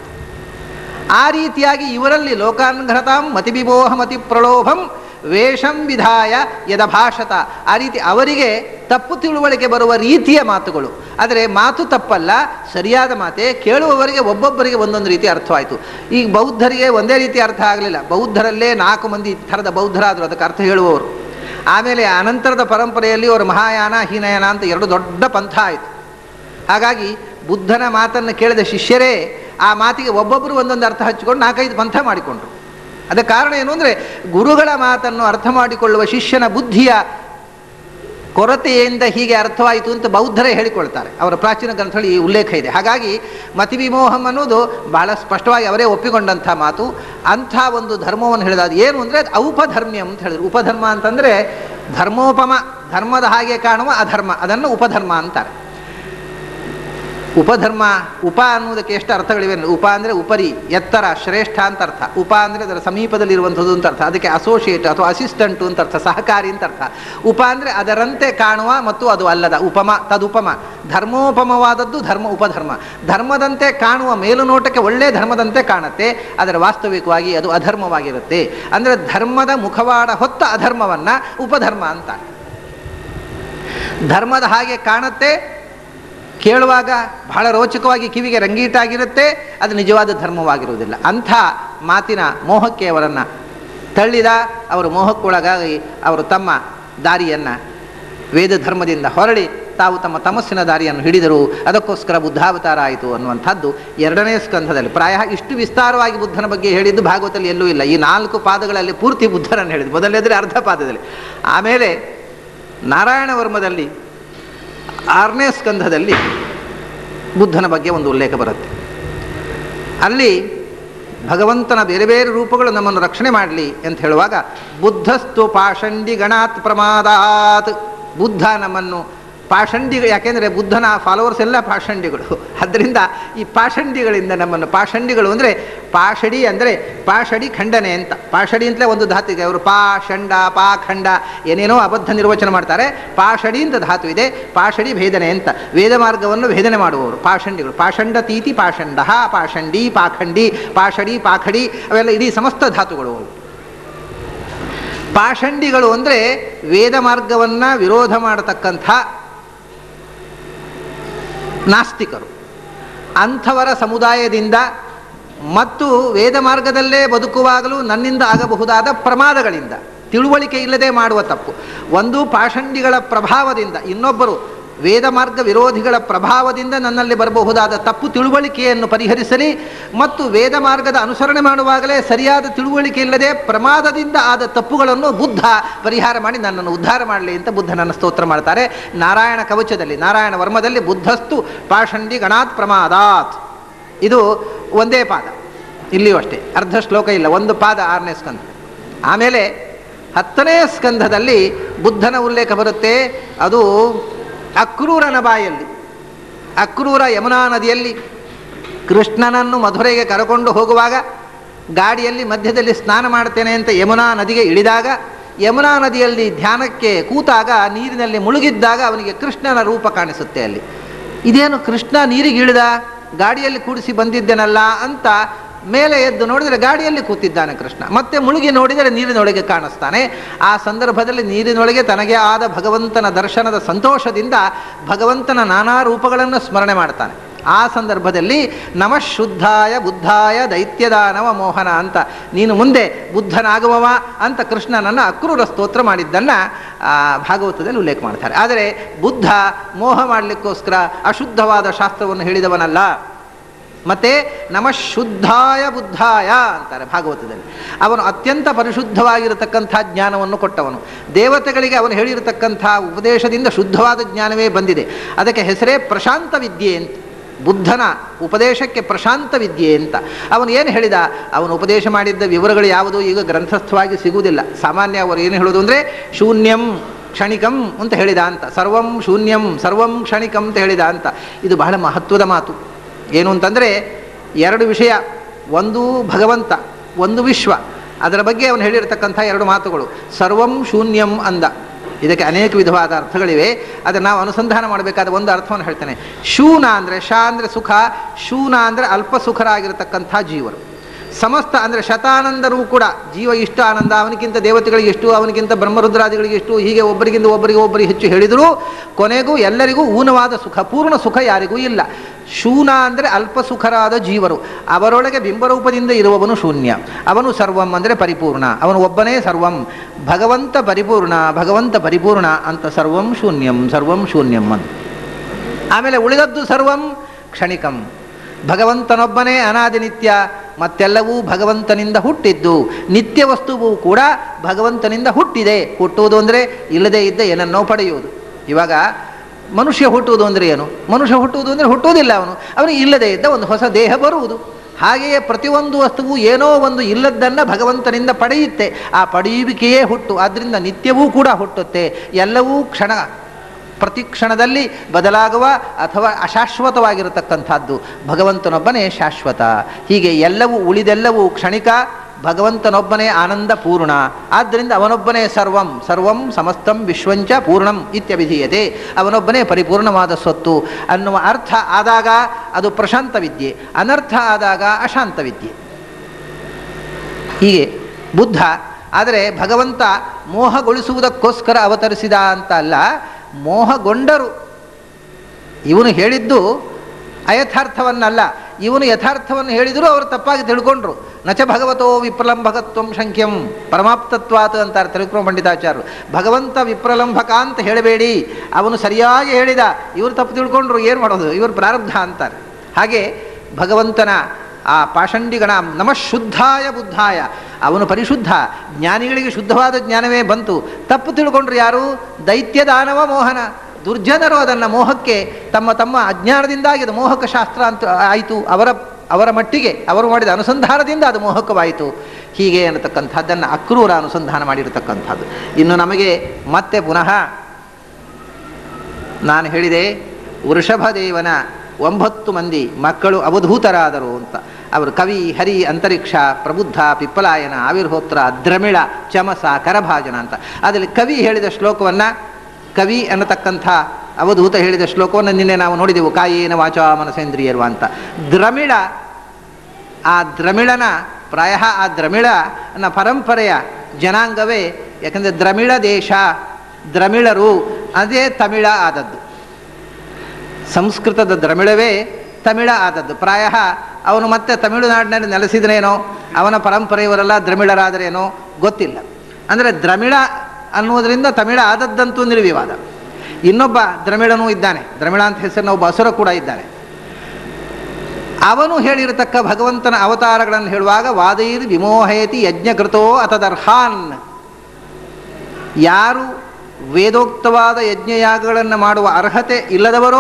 Speaker 1: ಆ ರೀತಿಯಾಗಿ ಇವರಲ್ಲಿ ಲೋಕಾನ್ಘನತಾಂ ಮತಿವಿಮೋಹ ಮತಿ ಪ್ರಲೋಭಂ ವೇಷಂ ವಿಧಾಯ ಯದಭಾಷತ ಆ ರೀತಿ ಅವರಿಗೆ ತಪ್ಪು ತಿಳುವಳಿಕೆ ಬರುವ ರೀತಿಯ ಮಾತುಗಳು ಆದರೆ ಮಾತು ತಪ್ಪಲ್ಲ ಸರಿಯಾದ ಮಾತೆ ಕೇಳುವವರಿಗೆ ಒಬ್ಬೊಬ್ಬರಿಗೆ ಒಂದೊಂದು ರೀತಿ ಅರ್ಥವಾಯಿತು ಈಗ ಬೌದ್ಧರಿಗೆ ಒಂದೇ ರೀತಿ ಅರ್ಥ ಆಗಲಿಲ್ಲ ಬೌದ್ಧರಲ್ಲೇ ನಾಲ್ಕು ಮಂದಿ ಥರದ ಬೌದ್ಧರಾದರು ಅದಕ್ಕೆ ಅರ್ಥ ಹೇಳುವವರು ಆಮೇಲೆ ಅನಂತರದ ಪರಂಪರೆಯಲ್ಲಿ ಅವರು ಮಹಾಯಾನ ಹೀನಯಾನ ಅಂತ ಎರಡು ದೊಡ್ಡ ಪಂಥ ಆಯಿತು ಹಾಗಾಗಿ ಬುದ್ಧನ ಮಾತನ್ನು ಕೇಳಿದ ಶಿಷ್ಯರೇ ಆ ಮಾತಿಗೆ ಒಬ್ಬೊಬ್ಬರು ಒಂದೊಂದು ಅರ್ಥ ಹಚ್ಚಿಕೊಂಡು ನಾಲ್ಕೈದು ಪಂಥ ಮಾಡಿಕೊಂಡ್ರು ಅದಕ್ಕೆ ಕಾರಣ ಏನು ಅಂದರೆ ಗುರುಗಳ ಮಾತನ್ನು ಅರ್ಥ ಮಾಡಿಕೊಳ್ಳುವ ಶಿಷ್ಯನ ಬುದ್ಧಿಯ ಕೊರತೆಯಿಂದ ಹೀಗೆ ಅರ್ಥವಾಯಿತು ಅಂತ ಬೌದ್ಧರೇ ಹೇಳಿಕೊಳ್ತಾರೆ ಅವರ ಪ್ರಾಚೀನ ಗ್ರಂಥಗಳಲ್ಲಿ ಈ ಉಲ್ಲೇಖ ಇದೆ ಹಾಗಾಗಿ ಮತಿವಿಮೋಹಂ ಅನ್ನೋದು ಬಹಳ ಸ್ಪಷ್ಟವಾಗಿ ಅವರೇ ಒಪ್ಪಿಕೊಂಡಂಥ ಮಾತು ಅಂಥ ಒಂದು ಧರ್ಮವನ್ನು ಹೇಳಿದ ಅದು ಏನು ಅಂದರೆ ಅದು ಔಪಧರ್ಮ್ಯ ಅಂತ ಹೇಳಿದ್ರು ಉಪಧರ್ಮ ಅಂತಂದರೆ ಧರ್ಮೋಪಮ ಧರ್ಮದ ಹಾಗೆ ಕಾಣುವ ಅಧರ್ಮ ಅದನ್ನು ಉಪಧರ್ಮ ಅಂತಾರೆ ಉಪಧರ್ಮ ಉಪ ಅನ್ನೋದಕ್ಕೆ ಎಷ್ಟು ಅರ್ಥಗಳಿವೆ ಅಂದರೆ ಉಪ ಅಂದರೆ ಉಪರಿ ಎತ್ತರ ಶ್ರೇಷ್ಠ ಅಂತ ಅರ್ಥ ಉಪ ಅಂದರೆ ಅದರ ಸಮೀಪದಲ್ಲಿರುವಂಥದ್ದು ಅಂತ ಅರ್ಥ ಅದಕ್ಕೆ ಅಸೋಸಿಯೇಟ್ ಅಥವಾ ಅಸಿಸ್ಟೆಂಟು ಅಂತ ಅರ್ಥ ಸಹಕಾರಿ ಅಂತ ಅರ್ಥ ಉಪ ಅಂದರೆ ಅದರಂತೆ ಕಾಣುವ ಮತ್ತು ಅದು ಅಲ್ಲದ ಉಪಮ ತದುಪಮ ಧರ್ಮೋಪಮವಾದದ್ದು ಧರ್ಮ ಉಪಧರ್ಮ ಧರ್ಮದಂತೆ ಕಾಣುವ ಮೇಲುನೋಟಕ್ಕೆ ಒಳ್ಳೆಯ ಧರ್ಮದಂತೆ ಕಾಣುತ್ತೆ ಅದರ ವಾಸ್ತವಿಕವಾಗಿ ಅದು ಅಧರ್ಮವಾಗಿರುತ್ತೆ ಅಂದರೆ ಧರ್ಮದ ಮುಖವಾಡ ಹೊತ್ತ ಅಧರ್ಮವನ್ನು ಉಪಧರ್ಮ ಅಂತ ಧರ್ಮದ ಹಾಗೆ ಕಾಣುತ್ತೆ ಕೇಳುವಾಗ ಬಹಳ ರೋಚಕವಾಗಿ ಕಿವಿಗೆ ರಂಗೀಟಾಗಿರುತ್ತೆ ಅದು ನಿಜವಾದ ಧರ್ಮವಾಗಿರುವುದಿಲ್ಲ ಅಂಥ ಮಾತಿನ ಮೋಹಕ್ಕೆ ಅವರನ್ನು ತಳ್ಳಿದ ಅವರು ಮೋಹಕ್ಕೊಳಗಾಗಿ ಅವರು ತಮ್ಮ ದಾರಿಯನ್ನು ವೇದ ಧರ್ಮದಿಂದ ಹೊರಳಿ ತಾವು ತಮ್ಮ ತಮಸ್ಸಿನ ದಾರಿಯನ್ನು ಹಿಡಿದರು ಅದಕ್ಕೋಸ್ಕರ ಬುದ್ಧಾವತಾರ ಆಯಿತು ಅನ್ನುವಂಥದ್ದು ಎರಡನೇ ಸ್ಕಂಧದಲ್ಲಿ ಪ್ರಾಯ ಇಷ್ಟು ವಿಸ್ತಾರವಾಗಿ ಬುದ್ಧನ ಬಗ್ಗೆ ಹೇಳಿದ್ದು ಭಾಗವತದಲ್ಲಿ ಎಲ್ಲೂ ಇಲ್ಲ ಈ ನಾಲ್ಕು ಪಾದಗಳಲ್ಲಿ ಪೂರ್ತಿ ಬುದ್ಧನನ್ನು ಹೇಳಿದ್ದು ಮೊದಲನೇದರೆ ಅರ್ಧ ಪಾದದಲ್ಲಿ ಆಮೇಲೆ ನಾರಾಯಣ ವರ್ಮದಲ್ಲಿ ಆರನೇ ಸ್ಕಂಧದಲ್ಲಿ ಬುದ್ಧನ ಬಗ್ಗೆ ಒಂದು ಉಲ್ಲೇಖ ಬರುತ್ತೆ ಅಲ್ಲಿ ಭಗವಂತನ ಬೇರೆ ಬೇರೆ ರೂಪಗಳು ನಮ್ಮನ್ನು ರಕ್ಷಣೆ ಮಾಡಲಿ ಅಂತ ಹೇಳುವಾಗ ಬುದ್ಧಸ್ತು ಪಾಷಂಡಿ ಗಣಾತ್ ಪ್ರಮಾದಾತ್ ಬುದ್ಧ ನಮ್ಮನ್ನು ಪಾಷಂಡಿಗಳು ಯಾಕೆಂದರೆ ಬುದ್ಧನ ಫಾಲೋವರ್ಸ್ ಎಲ್ಲ ಪಾಷಂಡಿಗಳು ಆದ್ದರಿಂದ ಈ ಪಾಷಂಡಿಗಳಿಂದ ನಮ್ಮನ್ನು ಪಾಷಂಡಿಗಳು ಅಂದರೆ ಪಾಷಡಿ ಅಂದರೆ ಪಾಷಡಿ ಖಂಡನೆ ಅಂತ ಪಾಷಡಿ ಅಂತಲೇ ಒಂದು ಧಾತು ಇದೆ ಅವರು ಪಾ ಷಂಡ ಪಾ ಖಂಡ ಏನೇನೋ ಅಬದ್ಧ ನಿರ್ವಚನ ಮಾಡ್ತಾರೆ ಪಾಷಡಿ ಅಂತ ಧಾತು ಇದೆ ಪಾಷಡಿ ಭೇದನೆ ಅಂತ ವೇದ ಮಾರ್ಗವನ್ನು ಭೇದನೆ ಮಾಡುವವರು ಪಾಷಂಡಿಗಳು ಪಾಷಂಡ ತೀತಿ ಪಾಷಂಡ ಪಾಷಂಡಿ ಪಾಖಂಡಿ ಪಾಷಡಿ ಪಾಖಡಿ ಅವೆಲ್ಲ ಇಡೀ ಸಮಸ್ತ ಧಾತುಗಳು ಅವು ಪಾಷಂಡಿಗಳು ಅಂದರೆ ವೇದ ಮಾರ್ಗವನ್ನು ವಿರೋಧ ಮಾಡತಕ್ಕಂಥ ನಾಸ್ತಿಕರು ಅಂಥವರ ಸಮುದಾಯದಿಂದ ಮತ್ತು ವೇದ ಮಾರ್ಗದಲ್ಲೇ ಬದುಕುವಾಗಲೂ ನನ್ನಿಂದ ಆಗಬಹುದಾದ ಪ್ರಮಾದಗಳಿಂದ ತಿಳುವಳಿಕೆ ಇಲ್ಲದೆ ಮಾಡುವ ತಪ್ಪು ಒಂದು ಪಾಷಂಡಿಗಳ ಪ್ರಭಾವದಿಂದ ಇನ್ನೊಬ್ಬರು ವೇದ ಮಾರ್ಗ ವಿರೋಧಿಗಳ ಪ್ರಭಾವದಿಂದ ನನ್ನಲ್ಲಿ ಬರಬಹುದಾದ ತಪ್ಪು ತಿಳುವಳಿಕೆಯನ್ನು ಪರಿಹರಿಸಲಿ ಮತ್ತು ವೇದ ಮಾರ್ಗದ ಅನುಸರಣೆ ಮಾಡುವಾಗಲೇ ಸರಿಯಾದ ತಿಳುವಳಿಕೆ ಇಲ್ಲದೆ ಪ್ರಮಾದದಿಂದ ಆದ ತಪ್ಪುಗಳನ್ನು ಬುದ್ಧ ಪರಿಹಾರ ಮಾಡಿ ನನ್ನನ್ನು ಉದ್ಧಾರ ಮಾಡಲಿ ಅಂತ ಬುದ್ಧನನ್ನು ಸ್ತೋತ್ರ ಮಾಡ್ತಾರೆ ನಾರಾಯಣ ಕವಚದಲ್ಲಿ ನಾರಾಯಣ ವರ್ಮದಲ್ಲಿ ಬುದ್ಧಸ್ತು ಪಾಷಂಡಿ ಗಣಾತ್ ಪ್ರಮಾದಾತ್ ಇದು ಒಂದೇ ಪಾದ ಇಲ್ಲಿಯೂ ಅಷ್ಟೇ ಅರ್ಧ ಶ್ಲೋಕ ಇಲ್ಲ ಒಂದು ಪಾದ ಆರನೇ ಸ್ಕಂಧ ಆಮೇಲೆ ಹತ್ತನೇ ಸ್ಕಂಧದಲ್ಲಿ ಬುದ್ಧನ ಉಲ್ಲೇಖ ಬರುತ್ತೆ ಅದು ಅಕ್ರೂರನ ಬಾಯಲ್ಲಿ ಅಕ್ರೂರ ಯಮುನಾ ನದಿಯಲ್ಲಿ ಕೃಷ್ಣನನ್ನು ಮಧುರೆಗೆ ಕರಕೊಂಡು ಹೋಗುವಾಗ ಗಾಡಿಯಲ್ಲಿ ಮಧ್ಯದಲ್ಲಿ ಸ್ನಾನ ಮಾಡ್ತೇನೆ ಅಂತ ಯಮುನಾ ನದಿಗೆ ಇಳಿದಾಗ ಯಮುನಾ ನದಿಯಲ್ಲಿ ಧ್ಯಾನಕ್ಕೆ ಕೂತಾಗ ನೀರಿನಲ್ಲಿ ಮುಳುಗಿದ್ದಾಗ ಅವನಿಗೆ ಕೃಷ್ಣನ ರೂಪ ಕಾಣಿಸುತ್ತೆ ಅಲ್ಲಿ ಇದೇನು ಕೃಷ್ಣ ನೀರಿಗೆ ಇಳಿದ ಗಾಡಿಯಲ್ಲಿ ಕೂಡಿಸಿ ಬಂದಿದ್ದೇನಲ್ಲ ಅಂತ ಮೇಲೆ ಎದ್ದು ನೋಡಿದರೆ ಗಾಡಿಯಲ್ಲಿ ಕೂತಿದ್ದಾನೆ ಕೃಷ್ಣ ಮತ್ತೆ ಮುಳುಗಿ ನೋಡಿದರೆ ನೀರಿನೊಳಗೆ ಕಾಣಿಸ್ತಾನೆ ಆ ಸಂದರ್ಭದಲ್ಲಿ ನೀರಿನೊಳಗೆ ತನಗೆ ಆದ ಭಗವಂತನ ದರ್ಶನದ ಸಂತೋಷದಿಂದ ಭಗವಂತನ ನಾನಾ ರೂಪಗಳನ್ನು ಸ್ಮರಣೆ ಮಾಡ್ತಾನೆ ಆ ಸಂದರ್ಭದಲ್ಲಿ ನಮಃ ಶುದ್ಧಾಯ ಬುದ್ಧಾಯ ದೈತ್ಯದಾನವ ಮೋಹನ ಅಂತ ನೀನು ಮುಂದೆ ಬುದ್ಧನಾಗುವವ ಅಂತ ಕೃಷ್ಣನನ್ನು ಅಕ್ರೂರ ಸ್ತೋತ್ರ ಮಾಡಿದ್ದನ್ನು ಭಾಗವತದಲ್ಲಿ ಉಲ್ಲೇಖ ಮಾಡ್ತಾರೆ ಆದರೆ ಬುದ್ಧ ಮೋಹ ಮಾಡಲಿಕ್ಕೋಸ್ಕರ ಅಶುದ್ಧವಾದ ಶಾಸ್ತ್ರವನ್ನು ಹೇಳಿದವನಲ್ಲ ಮತ್ತೆ ನಮ ಶುದ್ಧಾಯ ಬುದ್ಧಾಯ ಅಂತಾರೆ ಭಾಗವತದಲ್ಲಿ ಅವನು ಅತ್ಯಂತ ಪರಿಶುದ್ಧವಾಗಿರತಕ್ಕಂಥ ಜ್ಞಾನವನ್ನು ಕೊಟ್ಟವನು ದೇವತೆಗಳಿಗೆ ಅವನು ಹೇಳಿರತಕ್ಕಂಥ ಉಪದೇಶದಿಂದ ಶುದ್ಧವಾದ ಜ್ಞಾನವೇ ಬಂದಿದೆ ಅದಕ್ಕೆ ಹೆಸರೇ ಪ್ರಶಾಂತ ವಿದ್ಯೆ ಅಂತ ಬುದ್ಧನ ಉಪದೇಶಕ್ಕೆ ಪ್ರಶಾಂತ ವಿದ್ಯೆ ಅಂತ ಅವನು ಏನು ಹೇಳಿದ ಅವನು ಉಪದೇಶ ಮಾಡಿದ್ದ ವಿವರಗಳು ಯಾವುದೂ ಈಗ ಗ್ರಂಥಸ್ಥವಾಗಿ ಸಿಗುವುದಿಲ್ಲ ಸಾಮಾನ್ಯ ಅವರು ಏನು ಹೇಳೋದು ಅಂದರೆ ಶೂನ್ಯಂ ಕ್ಷಣಿಕಂ ಅಂತ ಹೇಳಿದ ಅಂತ ಸರ್ವಂ ಶೂನ್ಯಂ ಸರ್ವಂ ಕ್ಷಣಿಕಂ ಅಂತ ಹೇಳಿದ ಅಂತ ಇದು ಬಹಳ ಮಹತ್ವದ ಮಾತು ಏನು ಅಂತಂದರೆ ಎರಡು ವಿಷಯ ಒಂದು ಭಗವಂತ ಒಂದು ವಿಶ್ವ ಅದರ ಬಗ್ಗೆ ಅವನು ಹೇಳಿರ್ತಕ್ಕಂಥ ಎರಡು ಮಾತುಗಳು ಸರ್ವಂ ಶೂನ್ಯಂ ಅಂದ ಇದಕ್ಕೆ ಅನೇಕ ವಿಧವಾದ ಅರ್ಥಗಳಿವೆ ಅದನ್ನು ನಾವು ಅನುಸಂಧಾನ ಮಾಡಬೇಕಾದ ಒಂದು ಅರ್ಥವನ್ನು ಹೇಳ್ತೇನೆ ಶೂನ ಅಂದರೆ ಶ ಅಂದರೆ ಸುಖ ಶೂನ ಅಂದರೆ ಅಲ್ಪ ಸುಖರಾಗಿರತಕ್ಕಂಥ ಜೀವರು ಸಮಸ್ತ ಅಂದರೆ ಶತಾನಂದರೂ ಕೂಡ ಜೀವ ಇಷ್ಟು ಆನಂದ ಅವನಿಗಿಂತ ದೇವತೆಗಳಿಗೆ ಎಷ್ಟು ಅವನಿಗಿಂತ ಬ್ರಹ್ಮರುದ್ರಾದಿಗಳಿಗೆ ಎಷ್ಟು ಹೀಗೆ ಒಬ್ಬರಿಗಿಂತ ಒಬ್ಬರಿಗೆ ಒಬ್ಬರಿಗೆ ಹೆಚ್ಚು ಹೇಳಿದರೂ ಕೊನೆಗೂ ಎಲ್ಲರಿಗೂ ಊನವಾದ ಸುಖ ಪೂರ್ಣ ಸುಖ ಯಾರಿಗೂ ಇಲ್ಲ ಶೂನ ಅಂದರೆ ಅಲ್ಪ ಸುಖರಾದ ಜೀವರು ಅವರೊಳಗೆ ಬಿಂಬರೂಪದಿಂದ ಇರುವವನು ಶೂನ್ಯ ಅವನು ಸರ್ವಂ ಅಂದರೆ ಪರಿಪೂರ್ಣ ಅವನು ಒಬ್ಬನೇ ಸರ್ವಂ ಭಗವಂತ ಪರಿಪೂರ್ಣ ಭಗವಂತ ಪರಿಪೂರ್ಣ ಅಂತ ಸರ್ವಂ ಶೂನ್ಯಂ ಸರ್ವಂ ಶೂನ್ಯಂ ಅಂತ ಆಮೇಲೆ ಉಳಿದದ್ದು ಸರ್ವಂ ಕ್ಷಣಿಕಂ ಭಗವಂತನೊಬ್ಬನೇ ಅನಾದಿ ನಿತ್ಯ ಮತ್ತೆಲ್ಲವೂ ಭಗವಂತನಿಂದ ಹುಟ್ಟಿದ್ದು ನಿತ್ಯ ವಸ್ತುವು ಕೂಡ ಭಗವಂತನಿಂದ ಹುಟ್ಟಿದೆ ಹುಟ್ಟುವುದು ಅಂದರೆ ಇಲ್ಲದೇ ಇದ್ದ ಏನನ್ನೋ ಪಡೆಯುವುದು ಇವಾಗ ಮನುಷ್ಯ ಹುಟ್ಟುವುದು ಅಂದರೆ ಏನು ಮನುಷ್ಯ ಹುಟ್ಟುವುದು ಅಂದರೆ ಹುಟ್ಟುವುದಿಲ್ಲ ಅವನು ಅವನಿಗೆ ಇಲ್ಲದೇ ಇದ್ದ ಒಂದು ಹೊಸ ದೇಹ ಬರುವುದು ಹಾಗೆಯೇ ಪ್ರತಿಯೊಂದು ವಸ್ತುವು ಏನೋ ಒಂದು ಇಲ್ಲದ್ದನ್ನು ಭಗವಂತನಿಂದ ಪಡೆಯುತ್ತೆ ಆ ಪಡೆಯುವಿಕೆಯೇ ಹುಟ್ಟು ಆದ್ದರಿಂದ ನಿತ್ಯವೂ ಕೂಡ ಹುಟ್ಟುತ್ತೆ ಎಲ್ಲವೂ ಕ್ಷಣ ಪ್ರತಿ ಕ್ಷಣದಲ್ಲಿ ಬದಲಾಗುವ ಅಥವಾ ಅಶಾಶ್ವತವಾಗಿರತಕ್ಕಂಥದ್ದು ಭಗವಂತನೊಬ್ಬನೇ ಶಾಶ್ವತ ಹೀಗೆ ಎಲ್ಲವೂ ಉಳಿದೆಲ್ಲವೂ ಕ್ಷಣಿಕ ಭಗವಂತನೊಬ್ಬನೇ ಆನಂದ ಪೂರ್ಣ ಆದ್ದರಿಂದ ಅವನೊಬ್ಬನೇ ಸರ್ವಂ ಸರ್ವಂ ಸಮಸ್ತಂ ವಿಶ್ವಂಚ ಪೂರ್ಣಂ ಇತ್ಯಭಿಧೀಯತೆ ಅವನೊಬ್ಬನೇ ಪರಿಪೂರ್ಣವಾದ ಸ್ವತ್ತು ಅನ್ನುವ ಅರ್ಥ ಆದಾಗ ಅದು ಪ್ರಶಾಂತ ವಿದ್ಯೆ ಅನರ್ಥ ಆದಾಗ ಅಶಾಂತ ವಿದ್ಯೆ ಹೀಗೆ ಬುದ್ಧ ಆದರೆ ಭಗವಂತ ಮೋಹಗೊಳಿಸುವುದಕ್ಕೋಸ್ಕರ ಅವತರಿಸಿದ ಅಂತ ಅಲ್ಲ ಮೋಹಗೊಂಡರು ಇವನು ಹೇಳಿದ್ದು ಅಯಥಾರ್ಥವನ್ನಲ್ಲ ಇವನು ಯಥಾರ್ಥವನ್ನು ಹೇಳಿದರೂ ಅವರು ತಪ್ಪಾಗಿ ತಿಳ್ಕೊಂಡ್ರು ನಚ ಭಗವತೋ ವಿಪ್ರಲಂಭಕತ್ವಂ ಶಂಖ್ಯಂ ಪರಮಾಪ್ತತ್ವಾತ್ ಅಂತಾರೆ ತ್ರಿವಿಕ್ರಮ ಪಂಡಿತಾಚಾರ್ಯರು ಭಗವಂತ ವಿಪ್ರಲಂಭಕ ಅಂತ ಹೇಳಬೇಡಿ ಅವನು ಸರಿಯಾಗಿ ಹೇಳಿದ ಇವರು ತಪ್ಪು ತಿಳ್ಕೊಂಡ್ರು ಏನು ಮಾಡೋದು ಇವರು ಪ್ರಾರಬ್ಧ ಅಂತಾರೆ ಹಾಗೆ ಭಗವಂತನ ಆ ಪಾಷಂಡಿಗಣ ನಮಃ ಶುದ್ಧಾಯ ಬುದ್ಧಾಯ ಅವನು ಪರಿಶುದ್ಧ ಜ್ಞಾನಿಗಳಿಗೆ ಶುದ್ಧವಾದ ಜ್ಞಾನವೇ ಬಂತು ತಪ್ಪು ತಿಳ್ಕೊಂಡ್ರು ಯಾರು ದೈತ್ಯ ದಾನವ ಮೋಹನ ದುರ್ಜನರು ಅದನ್ನು ಮೋಹಕ್ಕೆ ತಮ್ಮ ತಮ್ಮ ಅಜ್ಞಾನದಿಂದಾಗಿ ಅದು ಮೋಹಕ ಶಾಸ್ತ್ರ ಅಂತ ಆಯಿತು ಅವರ ಅವರ ಮಟ್ಟಿಗೆ ಅವರು ಮಾಡಿದ ಅನುಸಂಧಾನದಿಂದ ಅದು ಮೋಹಕವಾಯಿತು ಹೀಗೆ ಅನ್ನತಕ್ಕಂಥದ್ದನ್ನು ಅಕ್ರೂರ ಅನುಸಂಧಾನ ಮಾಡಿರತಕ್ಕಂಥದ್ದು ಇನ್ನು ನಮಗೆ ಮತ್ತೆ ಪುನಃ ನಾನು ಹೇಳಿದೆ ವೃಷಭದೇವನ ಒಂಬತ್ತು ಮಂದಿ ಮಕ್ಕಳು ಅವಧೂತರಾದರು ಅಂತ ಅವರು ಕವಿ ಹರಿ ಅಂತರಿಕ್ಷ ಪ್ರಬುದ್ಧ ಪಿಪ್ಪಲಾಯನ ಆವಿರ್ಹೋತ್ರ ದ್ರಮಿಳ ಚಮಸ ಕರಭಾಜನ ಅಂತ ಅದರಲ್ಲಿ ಕವಿ ಹೇಳಿದ ಶ್ಲೋಕವನ್ನು ಕವಿ ಅನ್ನತಕ್ಕಂಥ ಅವಧೂತ ಹೇಳಿದ ಶ್ಲೋಕವನ್ನು ನಿನ್ನೆ ನಾವು ನೋಡಿದೆವು ಕಾಯೇನ ವಾಚ ಮನಸೇಂದ್ರಿಯರ್ವ ಅಂತ ದ್ರಮಿಳ ಆ ದ್ರಮಿಳನ ಪ್ರಾಯ ಆ ದ್ರಮಿಳನ ಪರಂಪರೆಯ ಜನಾಂಗವೇ ಯಾಕಂದರೆ ದ್ರಮಿಳ ದೇಶ ದ್ರಮಿಳರು ಅದೇ ತಮಿಳ ಆದದ್ದು ಸಂಸ್ಕೃತದ ದ್ರಮಿಳವೇ ತಮಿಳ ಆದದ್ದು ಪ್ರಾಯ ಅವನು ಮತ್ತೆ ತಮಿಳುನಾಡಿನಲ್ಲಿ ನೆಲೆಸಿದ್ರೇನೋ ಅವನ ಪರಂಪರೆಯವರೆಲ್ಲ ದ್ರಮಿಳರಾದರೇನೋ ಗೊತ್ತಿಲ್ಲ ಅಂದರೆ ದ್ರಮಿಳ ಅನ್ನುವುದರಿಂದ ತಮಿಳ ಆದದ್ದಂತೂ ನಿರ್ವಿವಾದ ಇನ್ನೊಬ್ಬ ದ್ರಮಿಳನೂ ಇದ್ದಾನೆ ದ್ರಮಿಳ ಅಂತ ಹೆಸರಿನ ಒಬ್ಬ ಅಸುರ ಕೂಡ ಇದ್ದಾನೆ ಅವನು ಹೇಳಿರತಕ್ಕ ಭಗವಂತನ ಅವತಾರಗಳನ್ನು ಹೇಳುವಾಗ ವಾದೈರ್ ವಿಮೋಹಯತಿ ಯಜ್ಞಕೃತೋ ಅತದರ್ಹಾನ್ ಯಾರು ವೇದೋಕ್ತವಾದ ಯಜ್ಞಯಾಗಗಳನ್ನು ಮಾಡುವ ಅರ್ಹತೆ ಇಲ್ಲದವರೋ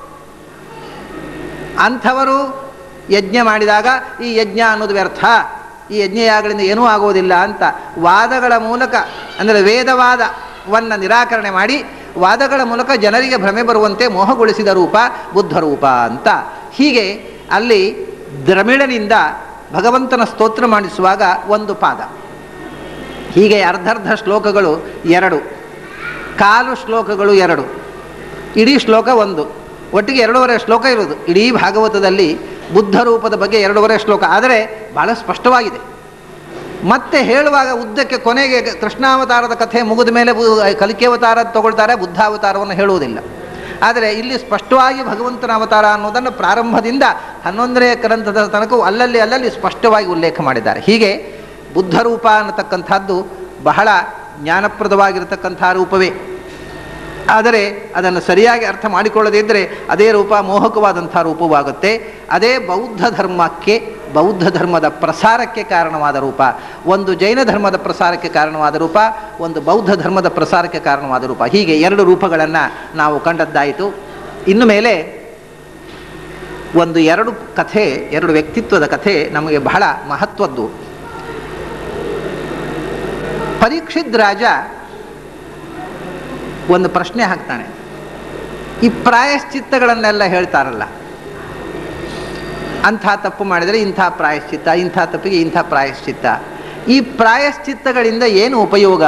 Speaker 1: ಅಂಥವರು ಯಜ್ಞ ಮಾಡಿದಾಗ ಈ ಯಜ್ಞ ಅನ್ನೋದು ವ್ಯರ್ಥ ಈ ಯಜ್ಞಯಾಗಗಳಿಂದ ಏನೂ ಆಗೋದಿಲ್ಲ ಅಂತ ವಾದಗಳ ಮೂಲಕ ಅಂದರೆ ವೇದವಾದವನ್ನು ನಿರಾಕರಣೆ ಮಾಡಿ ವಾದಗಳ ಮೂಲಕ ಜನರಿಗೆ ಭ್ರಮೆ ಬರುವಂತೆ ಮೋಹಗೊಳಿಸಿದ ರೂಪ ಬುದ್ಧ ರೂಪ ಅಂತ ಹೀಗೆ ಅಲ್ಲಿ ದ್ರಮಿಳನಿಂದ ಭಗವಂತನ ಸ್ತೋತ್ರ ಮಾಡಿಸುವಾಗ ಒಂದು ಪಾದ ಹೀಗೆ ಅರ್ಧರ್ಧ ಶ್ಲೋಕಗಳು ಎರಡು ಕಾಲು ಶ್ಲೋಕಗಳು ಎರಡು ಇಡೀ ಶ್ಲೋಕ ಒಂದು ಒಟ್ಟಿಗೆ ಎರಡೂವರೆ ಶ್ಲೋಕ ಇರೋದು ಇಡೀ ಭಾಗವತದಲ್ಲಿ ಬುದ್ಧ ರೂಪದ ಬಗ್ಗೆ ಎರಡೂವರೆ ಶ್ಲೋಕ ಆದರೆ ಬಹಳ ಸ್ಪಷ್ಟವಾಗಿದೆ ಮತ್ತೆ ಹೇಳುವಾಗ ಉದ್ದಕ್ಕೆ ಕೊನೆಗೆ ಕೃಷ್ಣಾವತಾರದ ಕಥೆ ಮುಗಿದ ಮೇಲೆ ಕಲಿಕೆಯವತಾರ ತಗೊಳ್ತಾರೆ ಬುದ್ಧಾವತಾರವನ್ನು ಹೇಳುವುದಿಲ್ಲ ಆದರೆ ಇಲ್ಲಿ ಸ್ಪಷ್ಟವಾಗಿ ಭಗವಂತನ ಅವತಾರ ಅನ್ನೋದನ್ನು ಪ್ರಾರಂಭದಿಂದ ಹನ್ನೊಂದನೇ ಗ್ರಂಥದ ತನಕ ಅಲ್ಲಲ್ಲಿ ಅಲ್ಲಲ್ಲಿ ಸ್ಪಷ್ಟವಾಗಿ ಉಲ್ಲೇಖ ಮಾಡಿದ್ದಾರೆ ಹೀಗೆ ಬುದ್ಧ ರೂಪ ಅನ್ನತಕ್ಕಂಥದ್ದು ಬಹಳ ಜ್ಞಾನಪ್ರದವಾಗಿರತಕ್ಕಂಥ ರೂಪವೇ ಆದರೆ ಅದನ್ನು ಸರಿಯಾಗಿ ಅರ್ಥ ಮಾಡಿಕೊಳ್ಳದಿದ್ದರೆ ಅದೇ ರೂಪ ಮೋಹಕವಾದಂಥ ರೂಪವಾಗುತ್ತೆ ಅದೇ ಬೌದ್ಧ ಧರ್ಮಕ್ಕೆ ಬೌದ್ಧ ಧರ್ಮದ ಪ್ರಸಾರಕ್ಕೆ ಕಾರಣವಾದ ರೂಪ ಒಂದು ಜೈನ ಧರ್ಮದ ಪ್ರಸಾರಕ್ಕೆ ಕಾರಣವಾದ ರೂಪ ಒಂದು ಬೌದ್ಧ ಧರ್ಮದ ಪ್ರಸಾರಕ್ಕೆ ಕಾರಣವಾದ ರೂಪ ಹೀಗೆ ಎರಡು ರೂಪಗಳನ್ನು ನಾವು ಕಂಡದ್ದಾಯಿತು ಇನ್ನು ಮೇಲೆ ಒಂದು ಎರಡು ಕಥೆ ಎರಡು ವ್ಯಕ್ತಿತ್ವದ ಕಥೆ ನಮಗೆ ಬಹಳ ಮಹತ್ವದ್ದು ಪರೀಕ್ಷಿತ್ ರಾಜ ಒಂದು ಪ್ರಶ್ನೆ ಹಾಕ್ತಾನೆ ಈ ಪ್ರಾಯಶ್ಚಿತ್ತಗಳನ್ನೆಲ್ಲ ಹೇಳ್ತಾರಲ್ಲ ಅಂಥ ತಪ್ಪು ಮಾಡಿದರೆ ಇಂಥ ಪ್ರಾಯಶ್ಚಿತ್ತ ಇಂಥ ತಪ್ಪಿಗೆ ಇಂಥ ಪ್ರಾಯಶ್ಚಿತ್ತ ಈ ಪ್ರಾಯಶ್ಚಿತ್ತಗಳಿಂದ ಏನು ಉಪಯೋಗ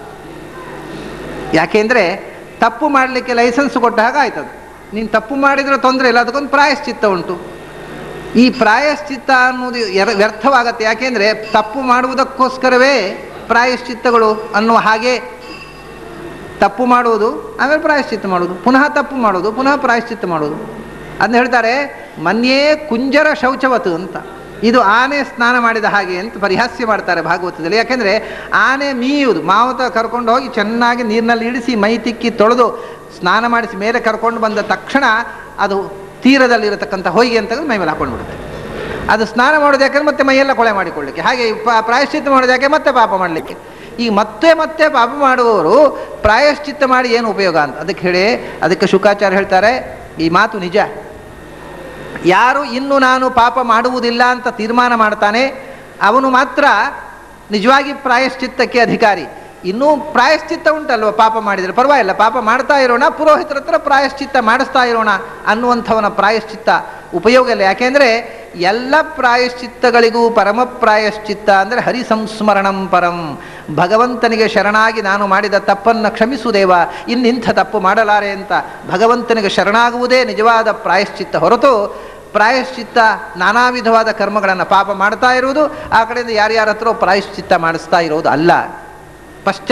Speaker 1: ಯಾಕೆಂದರೆ ತಪ್ಪು ಮಾಡಲಿಕ್ಕೆ ಲೈಸೆನ್ಸ್ ಕೊಟ್ಟ ಹಾಗೆ ಆಯ್ತದು ನೀನು ತಪ್ಪು ಮಾಡಿದರೆ ತೊಂದರೆ ಇಲ್ಲ ಅದಕ್ಕೊಂದು ಪ್ರಾಯಶ್ಚಿತ್ತ ಉಂಟು ಈ ಪ್ರಾಯಶ್ಚಿತ್ತ ಅನ್ನೋದು ಎರ ವ್ಯರ್ಥವಾಗತ್ತೆ ಯಾಕೆಂದರೆ ತಪ್ಪು ಮಾಡುವುದಕ್ಕೋಸ್ಕರವೇ ಪ್ರಾಯಶ್ಚಿತ್ತಗಳು ಅನ್ನುವ ಹಾಗೆ ತಪ್ಪು ಮಾಡುವುದು ಆಮೇಲೆ ಪ್ರಾಯಶ್ಚಿತ್ತ ಮಾಡೋದು ಪುನಃ ತಪ್ಪು ಮಾಡೋದು ಪುನಃ ಪ್ರಾಯಶ್ಚಿತ್ತ ಮಾಡೋದು ಅದನ್ನ ಹೇಳ್ತಾರೆ ಮನ್ಯೇ ಕುಂಜರ ಶೌಚವತು ಅಂತ ಇದು ಆನೆ ಸ್ನಾನ ಮಾಡಿದ ಹಾಗೆ ಅಂತ ಪರಿಹಾಸ್ಯ ಮಾಡ್ತಾರೆ ಭಾಗವತದಲ್ಲಿ ಯಾಕೆಂದರೆ ಆನೆ ಮೀಯುವುದು ಮಾವತ ಕರ್ಕೊಂಡು ಹೋಗಿ ಚೆನ್ನಾಗಿ ನೀರಿನಲ್ಲಿ ಇಳಿಸಿ ಮೈ ತಿಕ್ಕಿ ತೊಳೆದು ಸ್ನಾನ ಮಾಡಿಸಿ ಮೇಲೆ ಕರ್ಕೊಂಡು ಬಂದ ತಕ್ಷಣ ಅದು ತೀರದಲ್ಲಿರತಕ್ಕಂಥ ಹೊಯ್ಗೆ ಅಂತ ಮೈ ಮೇಲೆ ಹಾಕೊಂಡು ಬಿಡುತ್ತೆ ಅದು ಸ್ನಾನ ಮಾಡೋದು ಯಾಕಂದ್ರೆ ಮತ್ತೆ ಮೈಯೆಲ್ಲ ಕೊಳೆ ಮಾಡಿಕೊಳ್ಳಿಕ್ಕೆ ಹಾಗೆ ಪ ಪ್ರಾಯಶ್ಚಿತ್ತ ಮಾಡೋದು ಯಾಕೆ ಮತ್ತೆ ಪಾಪ ಮಾಡಲಿಕ್ಕೆ ಈಗ ಮತ್ತೆ ಮತ್ತೆ ಪಾಪ ಮಾಡುವವರು ಪ್ರಾಯಶ್ಚಿತ್ತ ಮಾಡಿ ಏನು ಉಪಯೋಗ ಅಂತ ಅದಕ್ಕೆ ಹೇಳಿ ಅದಕ್ಕೆ ಶುಕಾಚಾರ್ಯ ಹೇಳ್ತಾರೆ ಈ ಮಾತು ನಿಜ ಯಾರು ಇನ್ನು ನಾನು ಪಾಪ ಮಾಡುವುದಿಲ್ಲ ಅಂತ ತೀರ್ಮಾನ ಮಾಡ್ತಾನೆ ಅವನು ಮಾತ್ರ ನಿಜವಾಗಿ ಪ್ರಾಯಶ್ಚಿತ್ತಕ್ಕೆ ಅಧಿಕಾರಿ ಇನ್ನೂ ಪ್ರಾಯಶ್ಚಿತ್ತ ಉಂಟಲ್ವ ಪಾಪ ಮಾಡಿದರೆ ಪರವಾಗಿಲ್ಲ ಪಾಪ ಮಾಡ್ತಾ ಇರೋಣ ಪುರೋಹಿತರ ಹತ್ರ ಪ್ರಾಯಶ್ಚಿತ್ತ ಮಾಡಿಸ್ತಾ ಇರೋಣ ಅನ್ನುವಂಥವನ ಪ್ರಾಯಶ್ಚಿತ್ತ ಉಪಯೋಗ ಇಲ್ಲ ಯಾಕೆಂದರೆ ಎಲ್ಲ ಪ್ರಾಯಶ್ಚಿತ್ತಗಳಿಗೂ ಪರಮ ಪ್ರಾಯಶ್ಚಿತ್ತ ಅಂದರೆ ಹರಿಸಂಸ್ಮರಣಂ ಪರಂ ಭಗವಂತನಿಗೆ ಶರಣಾಗಿ ನಾನು ಮಾಡಿದ ತಪ್ಪನ್ನು ಕ್ಷಮಿಸುವುದೇವ ಇನ್ನಿಂಥ ತಪ್ಪು ಮಾಡಲಾರೆ ಅಂತ ಭಗವಂತನಿಗೆ ಶರಣಾಗುವುದೇ ನಿಜವಾದ ಪ್ರಾಯಶ್ಚಿತ್ತ ಹೊರತು ಪ್ರಾಯಶ್ಚಿತ್ತ ನಾನಾ ವಿಧವಾದ ಕರ್ಮಗಳನ್ನು ಪಾಪ ಮಾಡ್ತಾ ಇರುವುದು ಆ ಕಡೆಯಿಂದ ಯಾರ್ಯಾರ ಹತ್ರ ಪ್ರಾಯಶ್ಚಿತ್ತ ಮಾಡಿಸ್ತಾ ಇರೋದು ಅಲ್ಲ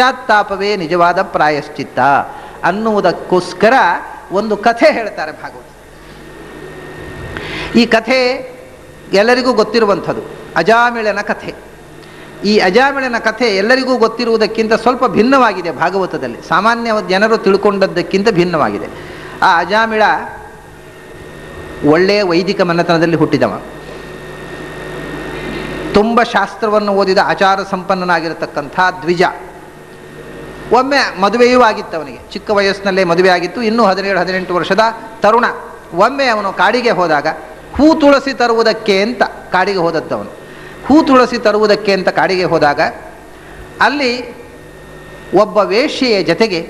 Speaker 1: ಪಶ್ಚಾತ್ತಾಪವೇ ನಿಜವಾದ ಪ್ರಾಯಶ್ಚಿತ್ತ ಅನ್ನುವುದಕ್ಕೋಸ್ಕರ ಒಂದು ಕಥೆ ಹೇಳ್ತಾರೆ ಭಾಗವತ ಈ ಕಥೆ ಎಲ್ಲರಿಗೂ ಗೊತ್ತಿರುವಂಥದ್ದು ಅಜಾಮಿಳನ ಕಥೆ ಈ ಅಜಾಮಿಳನ ಕಥೆ ಎಲ್ಲರಿಗೂ ಗೊತ್ತಿರುವುದಕ್ಕಿಂತ ಸ್ವಲ್ಪ ಭಿನ್ನವಾಗಿದೆ ಭಾಗವತದಲ್ಲಿ ಸಾಮಾನ್ಯ ಜನರು ತಿಳ್ಕೊಂಡದ್ದಕ್ಕಿಂತ ಭಿನ್ನವಾಗಿದೆ ಆ ಅಜಾಮಿಳ ಒಳ್ಳೆಯ ವೈದಿಕ ಮನೆತನದಲ್ಲಿ ಹುಟ್ಟಿದವ ತುಂಬ ಶಾಸ್ತ್ರವನ್ನು ಓದಿದ ಆಚಾರ ಸಂಪನ್ನನಾಗಿರತಕ್ಕಂಥ ದ್ವಿಜ ಒಮ್ಮೆ ಮದುವೆಯೂ ಆಗಿತ್ತು ಅವನಿಗೆ ಚಿಕ್ಕ ವಯಸ್ಸಿನಲ್ಲೇ ಮದುವೆ ಆಗಿತ್ತು ಇನ್ನೂ ಹದಿನೇಳು ಹದಿನೆಂಟು ವರ್ಷದ ತರುಣ ಒಮ್ಮೆ ಅವನು ಕಾಡಿಗೆ ಹೋದಾಗ ಹೂ ತುಳಸಿ ತರುವುದಕ್ಕೆ ಅಂತ ಕಾಡಿಗೆ ಹೋದದ್ದು ಅವನು ಹೂ ತುಳಸಿ ತರುವುದಕ್ಕೆ ಅಂತ ಕಾಡಿಗೆ ಹೋದಾಗ ಅಲ್ಲಿ ಒಬ್ಬ ವೇಶ್ಯೆಯ ಜೊತೆಗೆ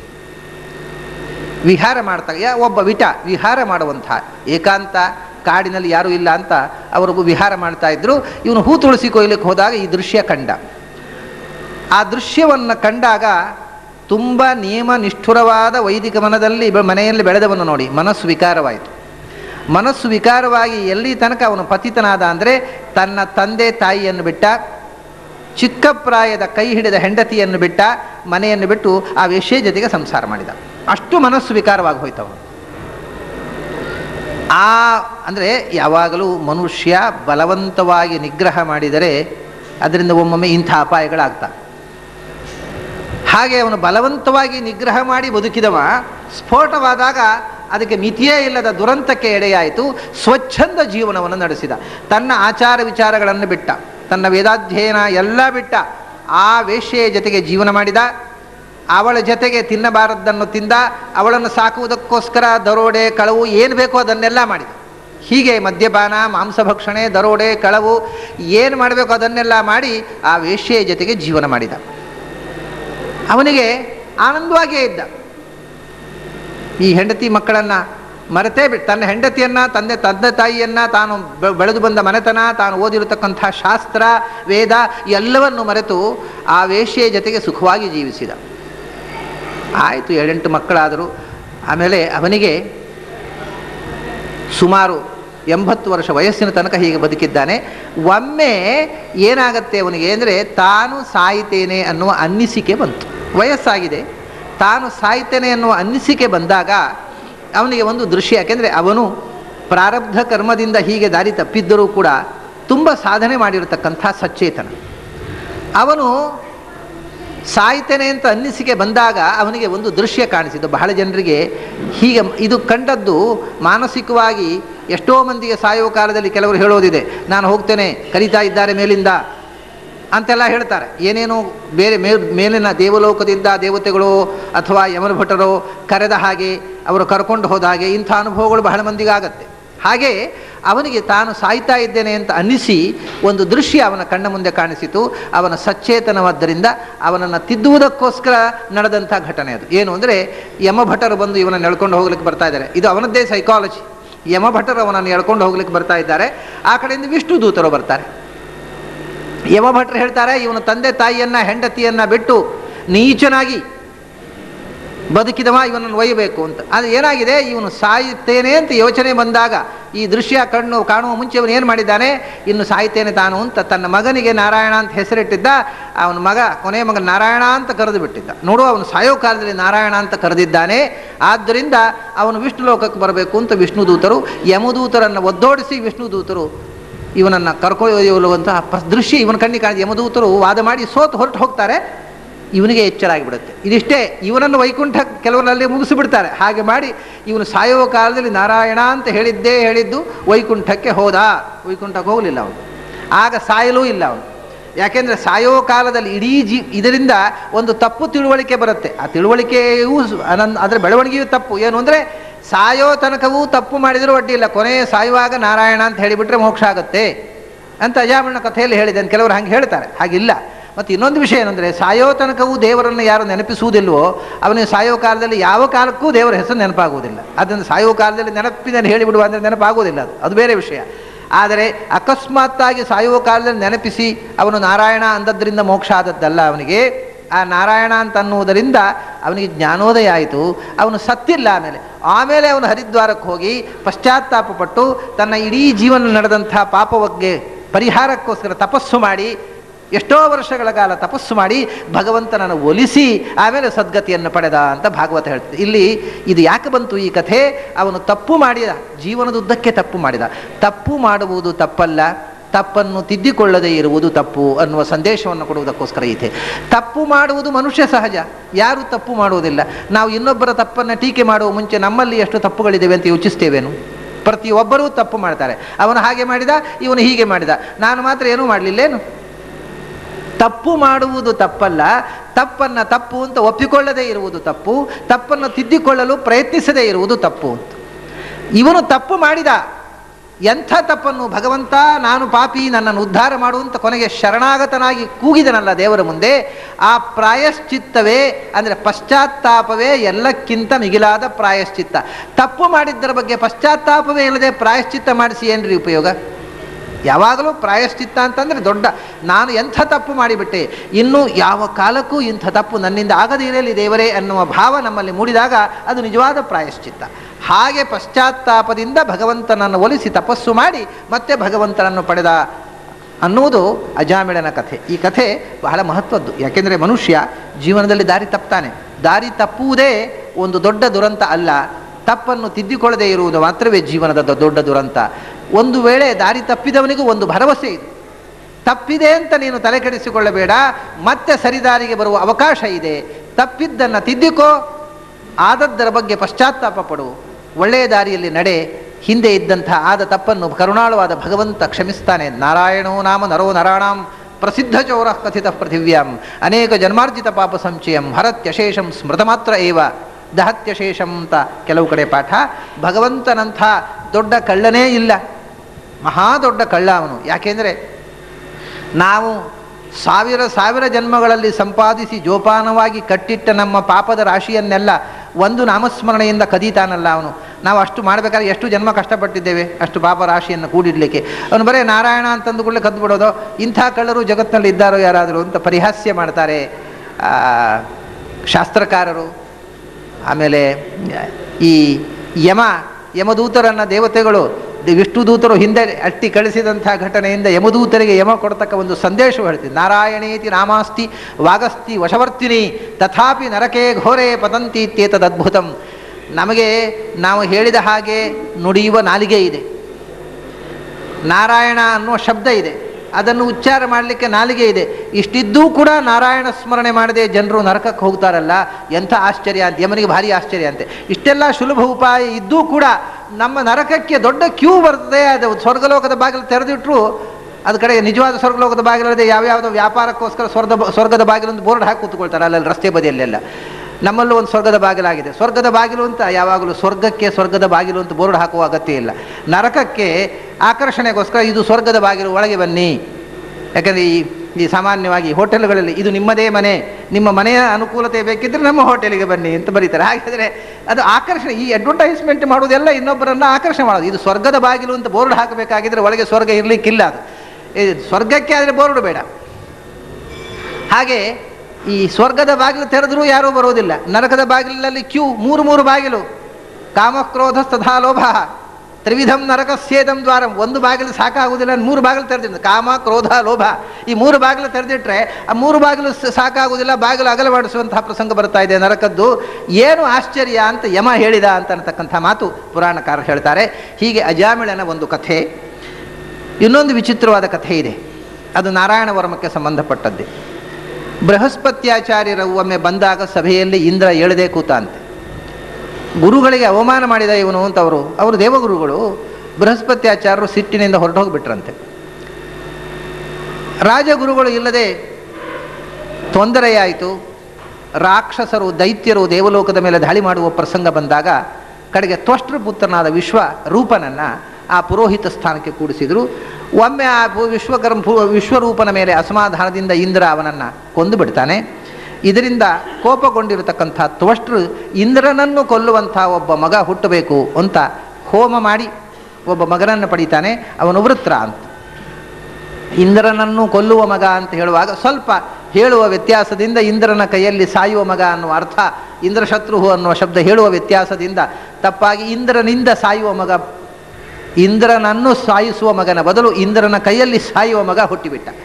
Speaker 1: ವಿಹಾರ ಮಾಡ್ತಾ ಯಾ- ಒಬ್ಬ ವಿಟ ವಿಹಾರ ಮಾಡುವಂಥ ಏಕಾಂತ ಕಾಡಿನಲ್ಲಿ ಯಾರೂ ಇಲ್ಲ ಅಂತ ಅವರು ವಿಹಾರ ಮಾಡ್ತಾ ಇದ್ರು ಇವನು ಹೂ ತುಳಸಿ ಕೊಯ್ಲಿಕ್ಕೆ ಹೋದಾಗ ಈ ದೃಶ್ಯ ಕಂಡ ಆ ದೃಶ್ಯವನ್ನು ಕಂಡಾಗ ತುಂಬ ನಿಯಮ ನಿಷ್ಠುರವಾದ ವೈದಿಕ ಮನದಲ್ಲಿ ಬೆ- ಮನೆಯಲ್ಲಿ ಬೆಳೆದವನು ನೋಡಿ ಮನಸ್ಸು ವಿಕಾರವಾಯಿತು ಮನಸ್ಸು ವಿಕಾರವಾಗಿ ಎಲ್ಲಿ ತನಕ ಅವನು ಪತಿತನಾದ ಅಂದರೆ ತನ್ನ ತಂದೆ ತಾಯಿಯನ್ನು ಬಿಟ್ಟ ಚಿಕ್ಕ ಪ್ರಾಯದ ಕೈ ಹಿಡಿದ ಹೆಂಡತಿಯನ್ನು ಬಿಟ್ಟ ಮನೆಯನ್ನು ಬಿಟ್ಟು ಆ ವೇಶ್ಯೆ ಜೊತೆಗೆ ಸಂಸಾರ ಮಾಡಿದ ಅಷ್ಟು ಮನಸ್ಸು ವಿಕಾರವಾಗಿ ಹೋಯ್ತವನು ಆ ಅಂದರೆ ಯಾವಾಗಲೂ ಮನುಷ್ಯ ಬಲವಂತವಾಗಿ ನಿಗ್ರಹ ಮಾಡಿದರೆ ಅದರಿಂದ ಒಮ್ಮೊಮ್ಮೆ ಇಂಥ ಅಪಾಯಗಳಾಗ್ತವೆ ಹಾಗೆ ಅವನು ಬಲವಂತವಾಗಿ ನಿಗ್ರಹ ಮಾಡಿ ಬದುಕಿದವ ಸ್ಫೋಟವಾದಾಗ ಅದಕ್ಕೆ ಮಿತಿಯೇ ಇಲ್ಲದ ದುರಂತಕ್ಕೆ ಎಡೆಯಾಯಿತು ಸ್ವಚ್ಛಂದ ಜೀವನವನ್ನು ನಡೆಸಿದ ತನ್ನ ಆಚಾರ ವಿಚಾರಗಳನ್ನು ಬಿಟ್ಟ ತನ್ನ ವೇದಾಧ್ಯಯನ ಎಲ್ಲ ಬಿಟ್ಟ ಆ ವೇಶ್ಯೆಯ ಜೊತೆಗೆ ಜೀವನ ಮಾಡಿದ ಅವಳ ಜೊತೆಗೆ ತಿನ್ನಬಾರದ್ದನ್ನು ತಿಂದ ಅವಳನ್ನು ಸಾಕುವುದಕ್ಕೋಸ್ಕರ ದರೋಡೆ ಕಳವು ಏನು ಬೇಕೋ ಅದನ್ನೆಲ್ಲ ಮಾಡಿದ ಹೀಗೆ ಮದ್ಯಪಾನ ಮಾಂಸಭಕ್ಷಣೆ ದರೋಡೆ ಕಳವು ಏನು ಮಾಡಬೇಕು ಅದನ್ನೆಲ್ಲ ಮಾಡಿ ಆ ವೇಶ್ಯೆಯ ಜೊತೆಗೆ ಜೀವನ ಮಾಡಿದ ಅವನಿಗೆ ಆನಂದವಾಗಿಯೇ ಇದ್ದ ಈ ಹೆಂಡತಿ ಮಕ್ಕಳನ್ನು ಮರೆತೇ ಬಿಟ್ಟು ತನ್ನ ಹೆಂಡತಿಯನ್ನು ತಂದೆ ತಂದೆ ತಾಯಿಯನ್ನು ತಾನು ಬೆ- ಬೆಳೆದು ಬಂದ ಮನೆತನ ತಾನು ಓದಿರತಕ್ಕಂಥ ಶಾಸ್ತ್ರ ವೇದ ಎಲ್ಲವನ್ನು ಮರೆತು ಆ ವೇಶ್ಯೆಯ ಜೊತೆಗೆ ಸುಖವಾಗಿ ಜೀವಿಸಿದ ಆಯಿತು ಏಳೆಂಟು ಮಕ್ಕಳಾದರು ಆಮೇಲೆ ಅವನಿಗೆ ಸುಮಾರು ಎಂಬತ್ತು ವರ್ಷ ವಯಸ್ಸಿನ ತನಕ ಹೀಗೆ ಬದುಕಿದ್ದಾನೆ ಒಮ್ಮೆ ಏನಾಗತ್ತೆ ಅವನಿಗೆ ಅಂದರೆ ತಾನು ಸಾಯ್ತೇನೆ ಅನ್ನುವ ಅನ್ನಿಸಿಕೆ ಬಂತು ವಯಸ್ಸಾಗಿದೆ ತಾನು ಸಾಯ್ತೇನೆ ಅನ್ನುವ ಅನ್ನಿಸಿಕೆ ಬಂದಾಗ ಅವನಿಗೆ ಒಂದು ದೃಶ್ಯ ಯಾಕೆಂದರೆ ಅವನು ಪ್ರಾರಬ್ಧ ಕರ್ಮದಿಂದ ಹೀಗೆ ದಾರಿ ತಪ್ಪಿದ್ದರೂ ಕೂಡ ತುಂಬ ಸಾಧನೆ ಮಾಡಿರತಕ್ಕಂಥ ಸಚೇತನ ಅವನು ಸಾಯ್ತೇನೆ ಅಂತ ಅನ್ನಿಸಿಕೆ ಬಂದಾಗ ಅವನಿಗೆ ಒಂದು ದೃಶ್ಯ ಕಾಣಿಸಿತು ಬಹಳ ಜನರಿಗೆ ಹೀಗೆ ಇದು ಕಂಡದ್ದು ಮಾನಸಿಕವಾಗಿ ಎಷ್ಟೋ ಮಂದಿಗೆ ಸಾಯುವ ಕಾಲದಲ್ಲಿ ಕೆಲವರು ಹೇಳೋದಿದೆ ನಾನು ಹೋಗ್ತೇನೆ ಕರೀತಾ ಇದ್ದಾರೆ ಮೇಲಿಂದ ಅಂತೆಲ್ಲ ಹೇಳ್ತಾರೆ ಏನೇನೋ ಬೇರೆ ಮೇಲ್ ಮೇಲಿನ ದೇವಲೋಕದಿಂದ ದೇವತೆಗಳು ಅಥವಾ ಯಮನ ಭಟರು ಕರೆದ ಹಾಗೆ ಅವರು ಕರ್ಕೊಂಡು ಹೋದ ಹಾಗೆ ಇಂಥ ಅನುಭವಗಳು ಬಹಳ ಮಂದಿಗೆ ಆಗತ್ತೆ ಹಾಗೆ ಅವನಿಗೆ ತಾನು ಸಾಯ್ತಾ ಇದ್ದೇನೆ ಅಂತ ಅನ್ನಿಸಿ ಒಂದು ದೃಶ್ಯ ಅವನ ಕಣ್ಣ ಮುಂದೆ ಕಾಣಿಸಿತು ಅವನ ಸಚೇತನವಾದ್ದರಿಂದ ಅವನನ್ನು ತಿದ್ದುವುದಕ್ಕೋಸ್ಕರ ನಡೆದಂಥ ಘಟನೆ ಅದು ಏನು ಅಂದರೆ ಯಮಭಟರು ಬಂದು ಇವನನ್ನು ಎಳ್ಕೊಂಡು ಹೋಗ್ಲಿಕ್ಕೆ ಬರ್ತಾ ಇದ್ದಾರೆ ಇದು ಅವನದ್ದೇ ಸೈಕಾಲಜಿ ಯಮಭಟರು ಅವನನ್ನು ಎಳ್ಕೊಂಡು ಹೋಗ್ಲಿಕ್ಕೆ ಬರ್ತಾ ಇದ್ದಾರೆ ಆ ಕಡೆಯಿಂದ ವಿಷ್ಣು ದೂತರು ಬರ್ತಾರೆ ಯಮಭಟ್ರು ಹೇಳ್ತಾರೆ ಇವನು ತಂದೆ ತಾಯಿಯನ್ನ ಹೆಂಡತಿಯನ್ನ ಬಿಟ್ಟು ನೀಚನಾಗಿ ಬದುಕಿದವ ಇವನನ್ನು ಒಯ್ಯಬೇಕು ಅಂತ ಅದು ಏನಾಗಿದೆ ಇವನು ಸಾಯುತ್ತೇನೆ ಅಂತ ಯೋಚನೆ ಬಂದಾಗ ಈ ದೃಶ್ಯ ಕಣ್ಣು ಕಾಣುವ ಮುಂಚೆ ಅವನು ಏನು ಮಾಡಿದ್ದಾನೆ ಇನ್ನು ಸಾಯ್ತೇನೆ ತಾನು ಅಂತ ತನ್ನ ಮಗನಿಗೆ ನಾರಾಯಣ ಅಂತ ಹೆಸರಿಟ್ಟಿದ್ದ ಅವನ ಮಗ ಕೊನೆಯ ಮಗ ನಾರಾಯಣ ಅಂತ ಕರೆದು ಬಿಟ್ಟಿದ್ದ ನೋಡು ಅವನು ಸಾಯೋ ಕಾಲದಲ್ಲಿ ನಾರಾಯಣ ಅಂತ ಕರೆದಿದ್ದಾನೆ ಆದ್ದರಿಂದ ಅವನು ವಿಷ್ಣು ಲೋಕಕ್ಕೆ ಬರಬೇಕು ಅಂತ ವಿಷ್ಣು ದೂತರು ಯಮದೂತರನ್ನು ಒದ್ದೋಡಿಸಿ ವಿಷ್ಣು ದೂತರು ಇವನನ್ನು ಕರ್ಕೊಯ್ಯುವಂತಹ ಪ್ರ- ದೃಶ್ಯ ಇವನ ಕಣ್ಣಿಗೆ ಕಾಣಿದ ಯಮದೂತರು ವಾದ ಮಾಡಿ ಸೋತು ಹೊರಟು ಹೋಗ್ತಾರೆ ಇವನಿಗೆ ಎಚ್ಚರ ಆಗಿಬಿಡುತ್ತೆ ಇದಿಷ್ಟೇ ಇವನನ್ನು ವೈಕುಂಠ ಕೆಲವರಲ್ಲಿ ಮುಗಿಸಿಬಿಡ್ತಾರೆ ಹಾಗೆ ಮಾಡಿ ಇವನು ಸಾಯುವ ಕಾಲದಲ್ಲಿ ನಾರಾಯಣ ಅಂತ ಹೇಳಿದ್ದೇ ಹೇಳಿದ್ದು ವೈಕುಂಠಕ್ಕೆ ಹೋದ ವೈಕುಂಠಕ್ಕೆ ಹೋಗಲಿಲ್ಲ ಅವನು ಆಗ ಸಾಯಲೂ ಇಲ್ಲ ಅವನು ಯಾಕೆಂದರೆ ಸಾಯೋ ಕಾಲದಲ್ಲಿ ಇಡೀ ಜೀ ಇದರಿಂದ ಒಂದು ತಪ್ಪು ತಿಳುವಳಿಕೆ ಬರುತ್ತೆ ಆ ತಿಳುವಳಿಕೆಯೂ ಸ್- ಅನನ್ ಅದರ ಬೆಳವಣಿಗೆಯೂ ತಪ್ಪು ಏನು ಅಂದರೆ ಸಾಯೋ ತನಕವೂ ತಪ್ಪು ಮಾಡಿದರೂ ಅಡ್ಡಿ ಇಲ್ಲ ಕೊನೆ ಸಾಯುವಾಗ ನಾರಾಯಣ ಅಂತ ಹೇಳಿಬಿಟ್ರೆ ಮೋಕ್ಷ ಆಗುತ್ತೆ ಅಂತ ಅಜಾಮಣ್ಣ ಕಥೆಯಲ್ಲಿ ಹೇಳಿದ್ದೇನೆ ಕೆಲವರು ಹಂಗೆ ಹೇಳ್ತಾರೆ ಹಾಗಿಲ್ಲ ಮತ್ತು ಇನ್ನೊಂದು ವಿಷಯ ಏನಂದರೆ ಸಾಯೋ ತನಕವೂ ದೇವರನ್ನು ಯಾರು ನೆನಪಿಸುವುದಿಲ್ವೋ ಅವನಿಗೆ ಸಾಯೋ ಕಾಲದಲ್ಲಿ ಯಾವ ಕಾಲಕ್ಕೂ ದೇವರ ಹೆಸರು ನೆನಪಾಗುವುದಿಲ್ಲ ಅದನ್ನು ಸಾಯೋ ಕಾಲದಲ್ಲಿ ನೆನಪಿನಲ್ಲಿ ಹೇಳಿಬಿಡುವ ಅಂದರೆ ನೆನಪಾಗುವುದಿಲ್ಲ ಅದು ಅದು ಬೇರೆ ವಿಷಯ ಆದರೆ ಅಕಸ್ಮಾತ್ತಾಗಿ ಸಾಯುವ ಕಾಲದಲ್ಲಿ ನೆನಪಿಸಿ ಅವನು ನಾರಾಯಣ ಅಂದದ್ರಿಂದ ಮೋಕ್ಷ ಆದದ್ದಲ್ಲ ಅವನಿಗೆ ಆ ನಾರಾಯಣ ಅಂತ ಅನ್ನುವುದರಿಂದ ಅವನಿಗೆ ಜ್ಞಾನೋದಯ ಆಯಿತು ಅವನು ಸತ್ತಿಲ್ಲ ಆಮೇಲೆ ಆಮೇಲೆ ಅವನು ಹರಿದ್ವಾರಕ್ಕೆ ಹೋಗಿ ಪಶ್ಚಾತ್ತಾಪಪಟ್ಟು ತನ್ನ ಇಡೀ ಜೀವನ ನಡೆದಂಥ ಪಾಪವಗ್ಗೆ ಪರಿಹಾರಕ್ಕೋಸ್ಕರ ತಪಸ್ಸು ಮಾಡಿ ಎಷ್ಟೋ ವರ್ಷಗಳ ಕಾಲ ತಪಸ್ಸು ಮಾಡಿ ಭಗವಂತನನ್ನು ಒಲಿಸಿ ಆಮೇಲೆ ಸದ್ಗತಿಯನ್ನು ಪಡೆದ ಅಂತ ಭಾಗವತ ಹೇಳ್ತದೆ ಇಲ್ಲಿ ಇದು ಯಾಕೆ ಬಂತು ಈ ಕಥೆ ಅವನು ತಪ್ಪು ಮಾಡಿದ ಜೀವನದುದ್ದಕ್ಕೆ ತಪ್ಪು ಮಾಡಿದ ತಪ್ಪು ಮಾಡುವುದು ತಪ್ಪಲ್ಲ ತಪ್ಪನ್ನು ತಿದ್ದಿಕೊಳ್ಳದೇ ಇರುವುದು ತಪ್ಪು ಅನ್ನುವ ಸಂದೇಶವನ್ನು ಕೊಡುವುದಕ್ಕೋಸ್ಕರ ಇದೆ ತಪ್ಪು ಮಾಡುವುದು ಮನುಷ್ಯ ಸಹಜ ಯಾರು ತಪ್ಪು ಮಾಡುವುದಿಲ್ಲ ನಾವು ಇನ್ನೊಬ್ಬರ ತಪ್ಪನ್ನು ಟೀಕೆ ಮಾಡುವ ಮುಂಚೆ ನಮ್ಮಲ್ಲಿ ಎಷ್ಟು ತಪ್ಪುಗಳಿದ್ದೇವೆ ಅಂತ ಯೋಚಿಸ್ತೇವೇನು ಪ್ರತಿಯೊಬ್ಬರೂ ತಪ್ಪು ಮಾಡ್ತಾರೆ ಅವನು ಹಾಗೆ ಮಾಡಿದ ಇವನು ಹೀಗೆ ಮಾಡಿದ ನಾನು ಮಾತ್ರ ಏನೂ ಮಾಡಲಿಲ್ಲೇನು ತಪ್ಪು ಮಾಡುವುದು ತಪ್ಪಲ್ಲ ತಪ್ಪನ್ನು ತಪ್ಪು ಅಂತ ಒಪ್ಪಿಕೊಳ್ಳದೇ ಇರುವುದು ತಪ್ಪು ತಪ್ಪನ್ನು ತಿದ್ದಿಕೊಳ್ಳಲು ಪ್ರಯತ್ನಿಸದೇ ಇರುವುದು ತಪ್ಪು ಅಂತ ಇವನು ತಪ್ಪು ಮಾಡಿದ ಎಂಥ ತಪ್ಪನ್ನು ಭಗವಂತ ನಾನು ಪಾಪಿ ನನ್ನನ್ನು ಉದ್ಧಾರ ಮಾಡುವಂತ ಕೊನೆಗೆ ಶರಣಾಗತನಾಗಿ ಕೂಗಿದನಲ್ಲ ದೇವರ ಮುಂದೆ ಆ ಪ್ರಾಯಶ್ಚಿತ್ತವೇ ಅಂದರೆ ಪಶ್ಚಾತ್ತಾಪವೇ ಎಲ್ಲಕ್ಕಿಂತ ಮಿಗಿಲಾದ ಪ್ರಾಯಶ್ಚಿತ್ತ ತಪ್ಪು ಮಾಡಿದ್ದರ ಬಗ್ಗೆ ಪಶ್ಚಾತ್ತಾಪವೇ ಇಲ್ಲದೆ ಪ್ರಾಯಶ್ಚಿತ್ತ ಮಾಡಿಸಿ ಏನ್ರಿ ಉಪಯೋಗ ಯಾವಾಗಲೂ ಪ್ರಾಯಶ್ಚಿತ್ತ ಅಂತಂದರೆ ದೊಡ್ಡ ನಾನು ಎಂಥ ತಪ್ಪು ಮಾಡಿಬಿಟ್ಟೆ ಇನ್ನು ಯಾವ ಕಾಲಕ್ಕೂ ಇಂಥ ತಪ್ಪು ನನ್ನಿಂದ ಆಗದೇ ಇರಲಿ ದೇವರೇ ಅನ್ನುವ ಭಾವ ನಮ್ಮಲ್ಲಿ ಮೂಡಿದಾಗ ಅದು ನಿಜವಾದ ಪ್ರಾಯಶ್ಚಿತ್ತ ಹಾಗೆ ಪಶ್ಚಾತ್ತಾಪದಿಂದ ಭಗವಂತನನ್ನು ಒಲಿಸಿ ತಪಸ್ಸು ಮಾಡಿ ಮತ್ತೆ ಭಗವಂತನನ್ನು ಪಡೆದ ಅನ್ನುವುದು ಅಜಾಮಿಳನ ಕಥೆ ಈ ಕಥೆ ಬಹಳ ಮಹತ್ವದ್ದು ಯಾಕೆಂದರೆ ಮನುಷ್ಯ ಜೀವನದಲ್ಲಿ ದಾರಿ ತಪ್ತಾನೆ ದಾರಿ ತಪ್ಪುವುದೇ ಒಂದು ದೊಡ್ಡ ದುರಂತ ಅಲ್ಲ ತಪ್ಪನ್ನು ತಿದ್ದಿಕೊಳ್ಳದೇ ಇರುವುದು ಮಾತ್ರವೇ ಜೀವನದ ದೊ- ದೊಡ್ಡ ದುರಂತ ಒಂದು ವೇಳೆ ದಾರಿ ತಪ್ಪಿದವನಿಗೂ ಒಂದು ಭರವಸೆ ಇದೆ ತಪ್ಪಿದೆ ಅಂತ ನೀನು ತಲೆ ಕೆಡಿಸಿಕೊಳ್ಳಬೇಡ ಮತ್ತೆ ಸರಿದಾರಿಗೆ ಬರುವ ಅವಕಾಶ ಇದೆ ತಪ್ಪಿದ್ದನ್ನು ತಿದ್ದಿಕೋ ಆದದ್ದರ ಬಗ್ಗೆ ಪಶ್ಚಾತ್ತಾಪ ಪಡು ಒಳ್ಳೆಯ ದಾರಿಯಲ್ಲಿ ನಡೆ ಹಿಂದೆ ಇದ್ದಂಥ ಆದ ತಪ್ಪನ್ನು ಕರುಣಾಳುವಾದ ಭಗವಂತ ಕ್ಷಮಿಸ್ತಾನೆ ನಾರಾಯಣೋ ನಾಮ ನರೋ ನರಾಣಾಂ ಪ್ರಸಿದ್ಧ ಚೌರ ಕಥಿತ ಪೃಥಿವ್ಯಾಂ ಅನೇಕ ಜನ್ಮಾರ್ಜಿತ ಪಾಪ ಸಂಚಯಂ ಹರತ್ಯಶೇಷಂ ಸ್ಮೃತ ಮಾತ್ರ ಏವ ದಹತ್ಯಶೇಷಂ ಅಂತ ಕೆಲವು ಕಡೆ ಪಾಠ ಭಗವಂತನಂಥ ದೊಡ್ಡ ಕಳ್ಳನೇ ಇಲ್ಲ ಮಹಾ ದೊಡ್ಡ ಕಳ್ಳ ಅವನು ಯಾಕೆಂದರೆ ನಾವು ಸಾವಿರ ಸಾವಿರ ಜನ್ಮಗಳಲ್ಲಿ ಸಂಪಾದಿಸಿ ಜೋಪಾನವಾಗಿ ಕಟ್ಟಿಟ್ಟ ನಮ್ಮ ಪಾಪದ ರಾಶಿಯನ್ನೆಲ್ಲ ಒಂದು ನಾಮಸ್ಮರಣೆಯಿಂದ ಕದೀತಾನಲ್ಲ ಅವನು ನಾವು ಅಷ್ಟು ಮಾಡಬೇಕಾದ್ರೆ ಎಷ್ಟು ಜನ್ಮ ಕಷ್ಟಪಟ್ಟಿದ್ದೇವೆ ಅಷ್ಟು ಪಾಪ ರಾಶಿಯನ್ನು ಕೂಡಿಡಲಿಕ್ಕೆ ಅವನು ಬರೇ ನಾರಾಯಣ ಅಂತಂದು ಕೂಡಲೇ ಕದ್ದು ಬಿಡೋದು ಇಂಥ ಕಳ್ಳರು ಜಗತ್ತಿನಲ್ಲಿ ಇದ್ದಾರೋ ಯಾರಾದರೂ ಅಂತ ಪರಿಹಾಸ್ಯ ಮಾಡ್ತಾರೆ ಆ, ಶಾಸ್ತ್ರಕಾರರು ಆಮೇಲೆ ಈ ಯಮ ಯಮದೂತರನ್ನ ದೇವತೆಗಳು ದಿ- ವಿಷ್ಣು ದೂತರು ಹಿಂದೆ ಅಟ್ಟಿ ಕಳಿಸಿದಂಥ ಘಟನೆಯಿಂದ ಯಮದೂತರಿಗೆ ಯಮ ಕೊಡತಕ್ಕ ಒಂದು ಸಂದೇಶ ಹೇಳ್ತೀವಿ ನಾರಾಯಣೇತಿ ನಾಮಾಸ್ತಿ ವಾಗಸ್ತಿ ವಶವರ್ತಿನಿ ತಥಾಪಿ ನರಕೆ ಘೋರೆ ಪತಂತಿ ಇತ್ಯೇತದದ್ಭುತಂ ನಮಗೆ ನಾವು ಹೇಳಿದ ಹಾಗೆ ನುಡಿಯುವ ನಾಲಿಗೆ ಇದೆ ನಾರಾಯಣ ಅನ್ನುವ ಶಬ್ದ ಇದೆ ಅದನ್ನು ಉಚ್ಚಾರ ಮಾಡಲಿಕ್ಕೆ ನಾಲಿಗೆ ಇದೆ ಇಷ್ಟಿದ್ದೂ ಕೂಡ ನಾರಾಯಣ ಸ್ಮರಣೆ ಮಾಡದೆ ಜನರು ನರಕಕ್ಕೆ ಹೋಗ್ತಾರಲ್ಲ ಎಂಥ ಆಶ್ಚರ್ಯ ಅಂತ ಯಮನಿಗೆ ಭಾರಿ ಆಶ್ಚರ್ಯ ಅಂತೆ ಇಷ್ಟೆಲ್ಲ ಸುಲಭ ಉಪಾಯ ಇದ್ದೂ ಕೂಡ ನಮ್ಮ ನರಕಕ್ಕೆ ದೊಡ್ಡ ಕ್ಯೂ ಬರ್ತದೆ ಅದು ಸ್ವರ್ಗಲೋಕದ ಬಾಗಿಲು ತೆರೆದಿಟ್ರು ಅದ ಕಡೆ ನಿಜವಾದ ಸ್ವರ್ಗಲೋಕದ ಬಾಗಿಲಲ್ಲದೆ ಯಾವ್ಯಾವುದೋ ವ್ಯಾಪಾರಕ್ಕೋಸ್ಕರ ಸ್ವರ್ಗ ಸ್ವರ್ಗದ ಬಾಗಿಲು ಒಂದು ಬೋರ್ಡ್ ಹಾಕಿ ಕೂತ್ಕೊಳ್ತಾರೆ ಅಲ್ಲಲ್ಲಿ ರಸ್ತೆ ಬದಿಯಲ್ಲೆಲ್ಲ ನಮ್ಮಲ್ಲೂ ಒಂದು ಸ್ವರ್ಗದ ಬಾಗಿಲಾಗಿದೆ ಸ್ವರ್ಗದ ಬಾಗಿಲು ಅಂತ ಯಾವಾಗಲೂ ಸ್ವರ್ಗಕ್ಕೆ ಸ್ವರ್ಗದ ಬಾಗಿಲು ಅಂತ ಬೋರ್ಡ್ ಹಾಕುವ ಅಗತ್ಯ ಇಲ್ಲ ನರಕಕ್ಕೆ ಆಕರ್ಷಣೆಗೋಸ್ಕರ ಇದು ಸ್ವರ್ಗದ ಬಾಗಿಲು ಒಳಗೆ ಬನ್ನಿ ಯಾಕಂದರೆ ಈ ಈ ಸಾಮಾನ್ಯವಾಗಿ ಹೋಟೆಲ್ಗಳಲ್ಲಿ ಇದು ನಿಮ್ಮದೇ ಮನೆ ನಿಮ್ಮ ಮನೆಯ ಅನುಕೂಲತೆ ಬೇಕಿದ್ರೆ ನಮ್ಮ ಹೋಟೆಲಿಗೆ ಬನ್ನಿ ಅಂತ ಬರೀತಾರೆ ಹಾಗಾದರೆ ಅದು ಆಕರ್ಷಣೆ ಈ ಅಡ್ವರ್ಟೈಸ್ಮೆಂಟ್ ಮಾಡೋದೆಲ್ಲ ಇನ್ನೊಬ್ಬರನ್ನು ಆಕರ್ಷಣೆ ಮಾಡೋದು ಇದು ಸ್ವರ್ಗದ ಬಾಗಿಲು ಅಂತ ಬೋರ್ಡ್ ಹಾಕಬೇಕಾಗಿದ್ರೆ ಒಳಗೆ ಸ್ವರ್ಗ ಇರಲಿಕ್ಕಿಲ್ಲ ಅದು ಈ ಸ್ವರ್ಗಕ್ಕೆ ಆದರೆ ಬೋರ್ಡ್ ಬೇಡ ಹಾಗೆ ಈ ಸ್ವರ್ಗದ ಬಾಗಿಲು ತೆರೆದರೂ ಯಾರೂ ಬರೋದಿಲ್ಲ ನರಕದ ಬಾಗಿಲಿನಲ್ಲಿ ಕ್ಯೂ ಮೂರು ಮೂರು ಬಾಗಿಲು ಕಾಮಕ್ರೋಧ ತಥಾ ಲೋಭ ತ್ರಿವಿಧಂ ನರಕಸ್ಯೇದಂ ದ್ವಾರಂ ಒಂದು ಬಾಗಿಲು ಸಾಕಾಗುವುದಿಲ್ಲ ಮೂರು ಬಾಗಿಲು ತೆರೆದಿದ್ದು ಕಾಮ ಕ್ರೋಧ ಲೋಭ ಈ ಮೂರು ಬಾಗಿಲು ತೆರೆದಿಟ್ರೆ ಆ ಮೂರು ಬಾಗಿಲು ಸ- ಸಾಕಾಗುವುದಿಲ್ಲ ಬಾಗಿಲು ಅಗಲ ಮಾಡಿಸುವಂತಹ ಪ್ರಸಂಗ ಬರ್ತಾ ಇದೆ ನರಕದ್ದು ಏನು ಆಶ್ಚರ್ಯ ಅಂತ ಯಮ ಹೇಳಿದ ಅಂತ ಅನ್ನತಕ್ಕಂಥ ಮಾತು ಪುರಾಣಕಾರರು ಹೇಳ್ತಾರೆ ಹೀಗೆ ಅಜಾಮಿಳನ ಒಂದು ಕಥೆ ಇನ್ನೊಂದು ವಿಚಿತ್ರವಾದ ಕಥೆ ಇದೆ ಅದು ನಾರಾಯಣ ವರ್ಮಕ್ಕೆ ಸಂಬಂಧಪಟ್ಟದ್ದೇ ಬೃಹಸ್ಪತ್ಯಾಚಾರ್ಯರು ಒಮ್ಮೆ ಬಂದಾಗ ಸಭೆಯಲ್ಲಿ ಇಂದ್ರ ಎಳದೆ ಕೂತ ಅಂತೆ ಗುರುಗಳಿಗೆ ಅವಮಾನ ಮಾಡಿದ ಇವನು ಅಂತ ಅವರು ಅವರು ದೇವಗುರುಗಳು ಬೃಹಸ್ಪತ್ಯಾಚಾರ್ಯರು ಸಿಟ್ಟಿನಿಂದ ಹೊರಟು ಹೋಗಿಬಿಟ್ರಂತೆ ರಾಜಗುರುಗಳು ಇಲ್ಲದೆ ತೊಂದರೆಯಾಯಿತು ರಾಕ್ಷಸರು ದೈತ್ಯರು ದೇವಲೋಕದ ಮೇಲೆ ದಾಳಿ ಮಾಡುವ ಪ್ರಸಂಗ ಬಂದಾಗ ಕಡೆಗೆ ತ್ವಷ್ಟೃ ಪುತ್ರನಾದ ವಿಶ್ವ ರೂಪನನ್ನು ಆ ಪುರೋಹಿತ ಸ್ಥಾನಕ್ಕೆ ಕೂಡಿಸಿದರು ಒಮ್ಮೆ ಆ ಭೂ- ವಿಶ್ವಕರ್ಮ ಭೂ- ವಿಶ್ವರೂಪನ ಮೇಲೆ ಅಸಮಾಧಾನದಿಂದ ಇಂದ್ರ ಅವನನ್ನು ಕೊಂದು ಬಿಡ್ತಾನೆ ಇದರಿಂದ ಕೋಪಗೊಂಡಿರತಕ್ಕಂಥ ತ್ವಷ್ಟೃ ಇಂದ್ರನನ್ನು ಕೊಲ್ಲುವಂಥ ಒಬ್ಬ ಮಗ ಹುಟ್ಟಬೇಕು ಅಂತ ಹೋಮ ಮಾಡಿ ಒಬ್ಬ ಮಗನನ್ನು ಪಡಿತಾನೆ ಅವನು ವೃತ್ರ ಅಂತ ಇಂದ್ರನನ್ನು ಕೊಲ್ಲುವ ಮಗ ಅಂತ ಹೇಳುವಾಗ ಸ್ವಲ್ಪ ಹೇಳುವ ವ್ಯತ್ಯಾಸದಿಂದ ಇಂದ್ರನ ಕೈಯಲ್ಲಿ ಸಾಯುವ ಮಗ ಅನ್ನುವ ಅರ್ಥ ಇಂದ್ರಶತ್ರು ಅನ್ನುವ ಶಬ್ದ ಹೇಳುವ ವ್ಯತ್ಯಾಸದಿಂದ ತಪ್ಪಾಗಿ ಇಂದ್ರನಿಂದ ಸಾಯುವ ಮಗ ಇಂದ್ರನನ್ನು ಸಾಯಿಸುವ ಮಗನ ಬದಲು ಇಂದ್ರನ ಕೈಯಲ್ಲಿ ಸಾಯುವ ಮಗ ಹುಟ್ಟಿಬಿಟ್ಟ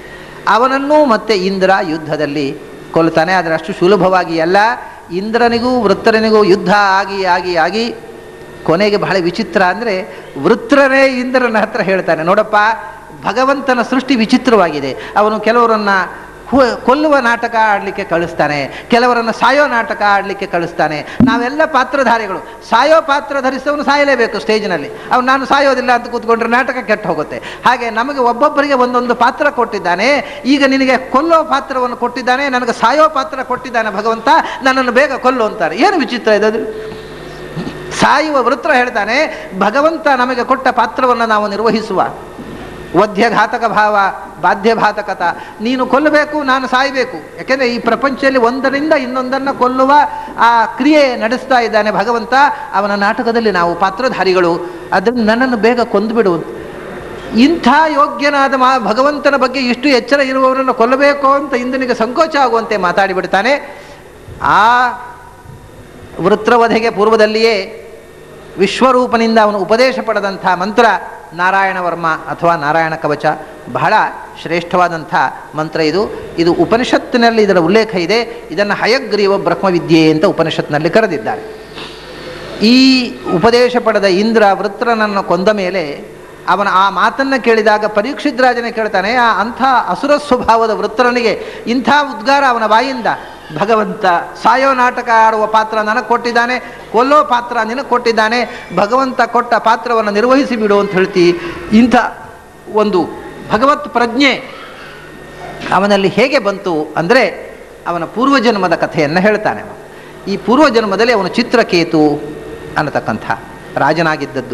Speaker 1: ಅವನನ್ನೂ ಮತ್ತೆ ಇಂದ್ರ ಯುದ್ಧದಲ್ಲಿ ಕೊಲ್ತಾನೆ ಆದರೆ ಅಷ್ಟು ಸುಲಭವಾಗಿ ಅಲ್ಲ ಇಂದ್ರನಿಗೂ ವೃತ್ರನಿಗೂ ಯುದ್ಧ ಆಗಿ ಆಗಿ ಆಗಿ ಕೊನೆಗೆ ಬಹಳ ವಿಚಿತ್ರ ಅಂದರೆ ವೃತ್ರನೇ ಇಂದ್ರನ ಹತ್ರ ಹೇಳ್ತಾನೆ ನೋಡಪ್ಪ ಭಗವಂತನ ಸೃಷ್ಟಿ ವಿಚಿತ್ರವಾಗಿದೆ ಅವನು ಕೆಲವರನ್ನು ಹು- ಕೊಲ್ಲುವ ನಾಟಕ ಆಡಲಿಕ್ಕೆ ಕಳಿಸ್ತಾನೆ ಕೆಲವರನ್ನು ಸಾಯೋ ನಾಟಕ ಆಡಲಿಕ್ಕೆ ಕಳಿಸ್ತಾನೆ ನಾವೆಲ್ಲ ಪಾತ್ರಧಾರಿಗಳು ಸಾಯೋ ಪಾತ್ರ ಧರಿಸಿದವನು ಸಾಯಲೇಬೇಕು ಸ್ಟೇಜ್ನಲ್ಲಿ ಅವ್ನು ನಾನು ಸಾಯೋದಿಲ್ಲ ಅಂತ ಕೂತ್ಕೊಂಡ್ರೆ ನಾಟಕ ಕೆಟ್ಟು ಹೋಗುತ್ತೆ ಹಾಗೆ ನಮಗೆ ಒಬ್ಬೊಬ್ಬರಿಗೆ ಒಂದೊಂದು ಪಾತ್ರ ಕೊಟ್ಟಿದ್ದಾನೆ ಈಗ ನಿನಗೆ ಕೊಲ್ಲೋ ಪಾತ್ರವನ್ನು ಕೊಟ್ಟಿದ್ದಾನೆ ನನಗೆ ಸಾಯೋ ಪಾತ್ರ ಕೊಟ್ಟಿದ್ದಾನೆ ಭಗವಂತ ನನ್ನನ್ನು ಬೇಗ ಕೊಲ್ಲು ಅಂತಾರೆ ಏನು ವಿಚಿತ್ರ ಇದದು ಸಾಯುವ ವೃತ್ರ ಹೇಳ್ತಾನೆ ಭಗವಂತ ನಮಗೆ ಕೊಟ್ಟ ಪಾತ್ರವನ್ನು ನಾವು ನಿರ್ವಹಿಸುವ ವಧ್ಯಘಾತಕ ಭಾವ ಬಾಧ್ಯಘಾತಕತ ನೀನು ಕೊಲ್ಲಬೇಕು ನಾನು ಸಾಯಬೇಕು ಯಾಕೆಂದರೆ ಈ ಪ್ರಪಂಚದಲ್ಲಿ ಒಂದರಿಂದ ಇನ್ನೊಂದನ್ನು ಕೊಲ್ಲುವ ಆ ಕ್ರಿಯೆ ನಡೆಸ್ತಾ ಇದ್ದಾನೆ ಭಗವಂತ ಅವನ ನಾಟಕದಲ್ಲಿ ನಾವು ಪಾತ್ರಧಾರಿಗಳು ಅದನ್ನು ನನ್ನನ್ನು ಬೇಗ ಕೊಂದುಬಿಡು ಇಂಥ ಯೋಗ್ಯನಾದ ಮಾ ಭಗವಂತನ ಬಗ್ಗೆ ಇಷ್ಟು ಎಚ್ಚರ ಇರುವವರನ್ನು ಕೊಲ್ಲಬೇಕು ಅಂತ ಇಂದನಿಗೆ ಸಂಕೋಚ ಆಗುವಂತೆ ಮಾತಾಡಿಬಿಡ್ತಾನೆ ಆ ವೃತ್ರವಧೆಗೆ ಪೂರ್ವದಲ್ಲಿಯೇ ವಿಶ್ವರೂಪನಿಂದ ಅವನು ಉಪದೇಶ ಪಡೆದಂಥ ಮಂತ್ರ ನಾರಾಯಣ ವರ್ಮ ಅಥವಾ ನಾರಾಯಣ ಕವಚ ಬಹಳ ಶ್ರೇಷ್ಠವಾದಂಥ ಮಂತ್ರ ಇದು ಇದು ಉಪನಿಷತ್ತಿನಲ್ಲಿ ಇದರ ಉಲ್ಲೇಖ ಇದೆ ಇದನ್ನು ಹಯಗ್ರೀವ ಬ್ರಹ್ಮವಿದ್ಯೆ ಅಂತ ಉಪನಿಷತ್ನಲ್ಲಿ ಕರೆದಿದ್ದಾರೆ ಈ ಉಪದೇಶ ಪಡೆದ ಇಂದ್ರ ವೃತ್ರನನ್ನು ಕೊಂದ ಮೇಲೆ ಅವನ ಆ ಮಾತನ್ನು ಕೇಳಿದಾಗ ಪರೀಕ್ಷಿತ್ ರಾಜನೇ ಕೇಳ್ತಾನೆ ಆ ಅಂಥ ಅಸುರ ಸ್ವಭಾವದ ವೃತ್ರನಿಗೆ ಇಂಥ ಉದ್ಗಾರ ಅವನ ಬಾಯಿಂದ ಭಗವಂತ ಸಾಯೋ ನಾಟಕ ಆಡುವ ಪಾತ್ರ ನನಗೆ ಕೊಟ್ಟಿದ್ದಾನೆ ಕೊಲ್ಲೋ ಪಾತ್ರ ನಿನಗೆ ಕೊಟ್ಟಿದ್ದಾನೆ ಭಗವಂತ ಕೊಟ್ಟ ಪಾತ್ರವನ್ನು ನಿರ್ವಹಿಸಿ ಬಿಡು ಅಂತ ಹೇಳ್ತಿ ಇಂಥ ಒಂದು ಭಗವತ್ ಪ್ರಜ್ಞೆ ಅವನಲ್ಲಿ ಹೇಗೆ ಬಂತು ಅಂದರೆ ಅವನ ಪೂರ್ವಜನ್ಮದ ಕಥೆಯನ್ನು ಹೇಳ್ತಾನೆ ಅವ. ಈ ಪೂರ್ವಜನ್ಮದಲ್ಲಿ ಅವನು ಚಿತ್ರಕೇತು ಅನ್ನತಕ್ಕಂಥ ರಾಜನಾಗಿದ್ದದ್ದು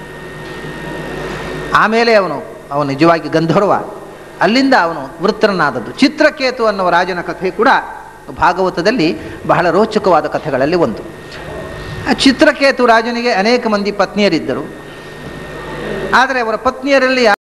Speaker 1: ಆಮೇಲೆ ಅವನು ಅವನು ನಿಜವಾಗಿ ಗಂಧರ್ವ ಅಲ್ಲಿಂದ ಅವನು ವೃತ್ರನಾದದ್ದು ಚಿತ್ರಕೇತು ಅನ್ನುವ ರಾಜನ ಕಥೆ ಕೂಡ ಭಾಗವತದಲ್ಲಿ ಬಹಳ ರೋಚಕವಾದ ಕಥೆಗಳಲ್ಲಿ ಒಂದು ಆ ಚಿತ್ರಕೇತು ರಾಜನಿಗೆ ಅನೇಕ ಮಂದಿ ಪತ್ನಿಯರಿದ್ದರು ಆದರೆ ಅವರ ಪತ್ನಿಯರಲ್ಲಿ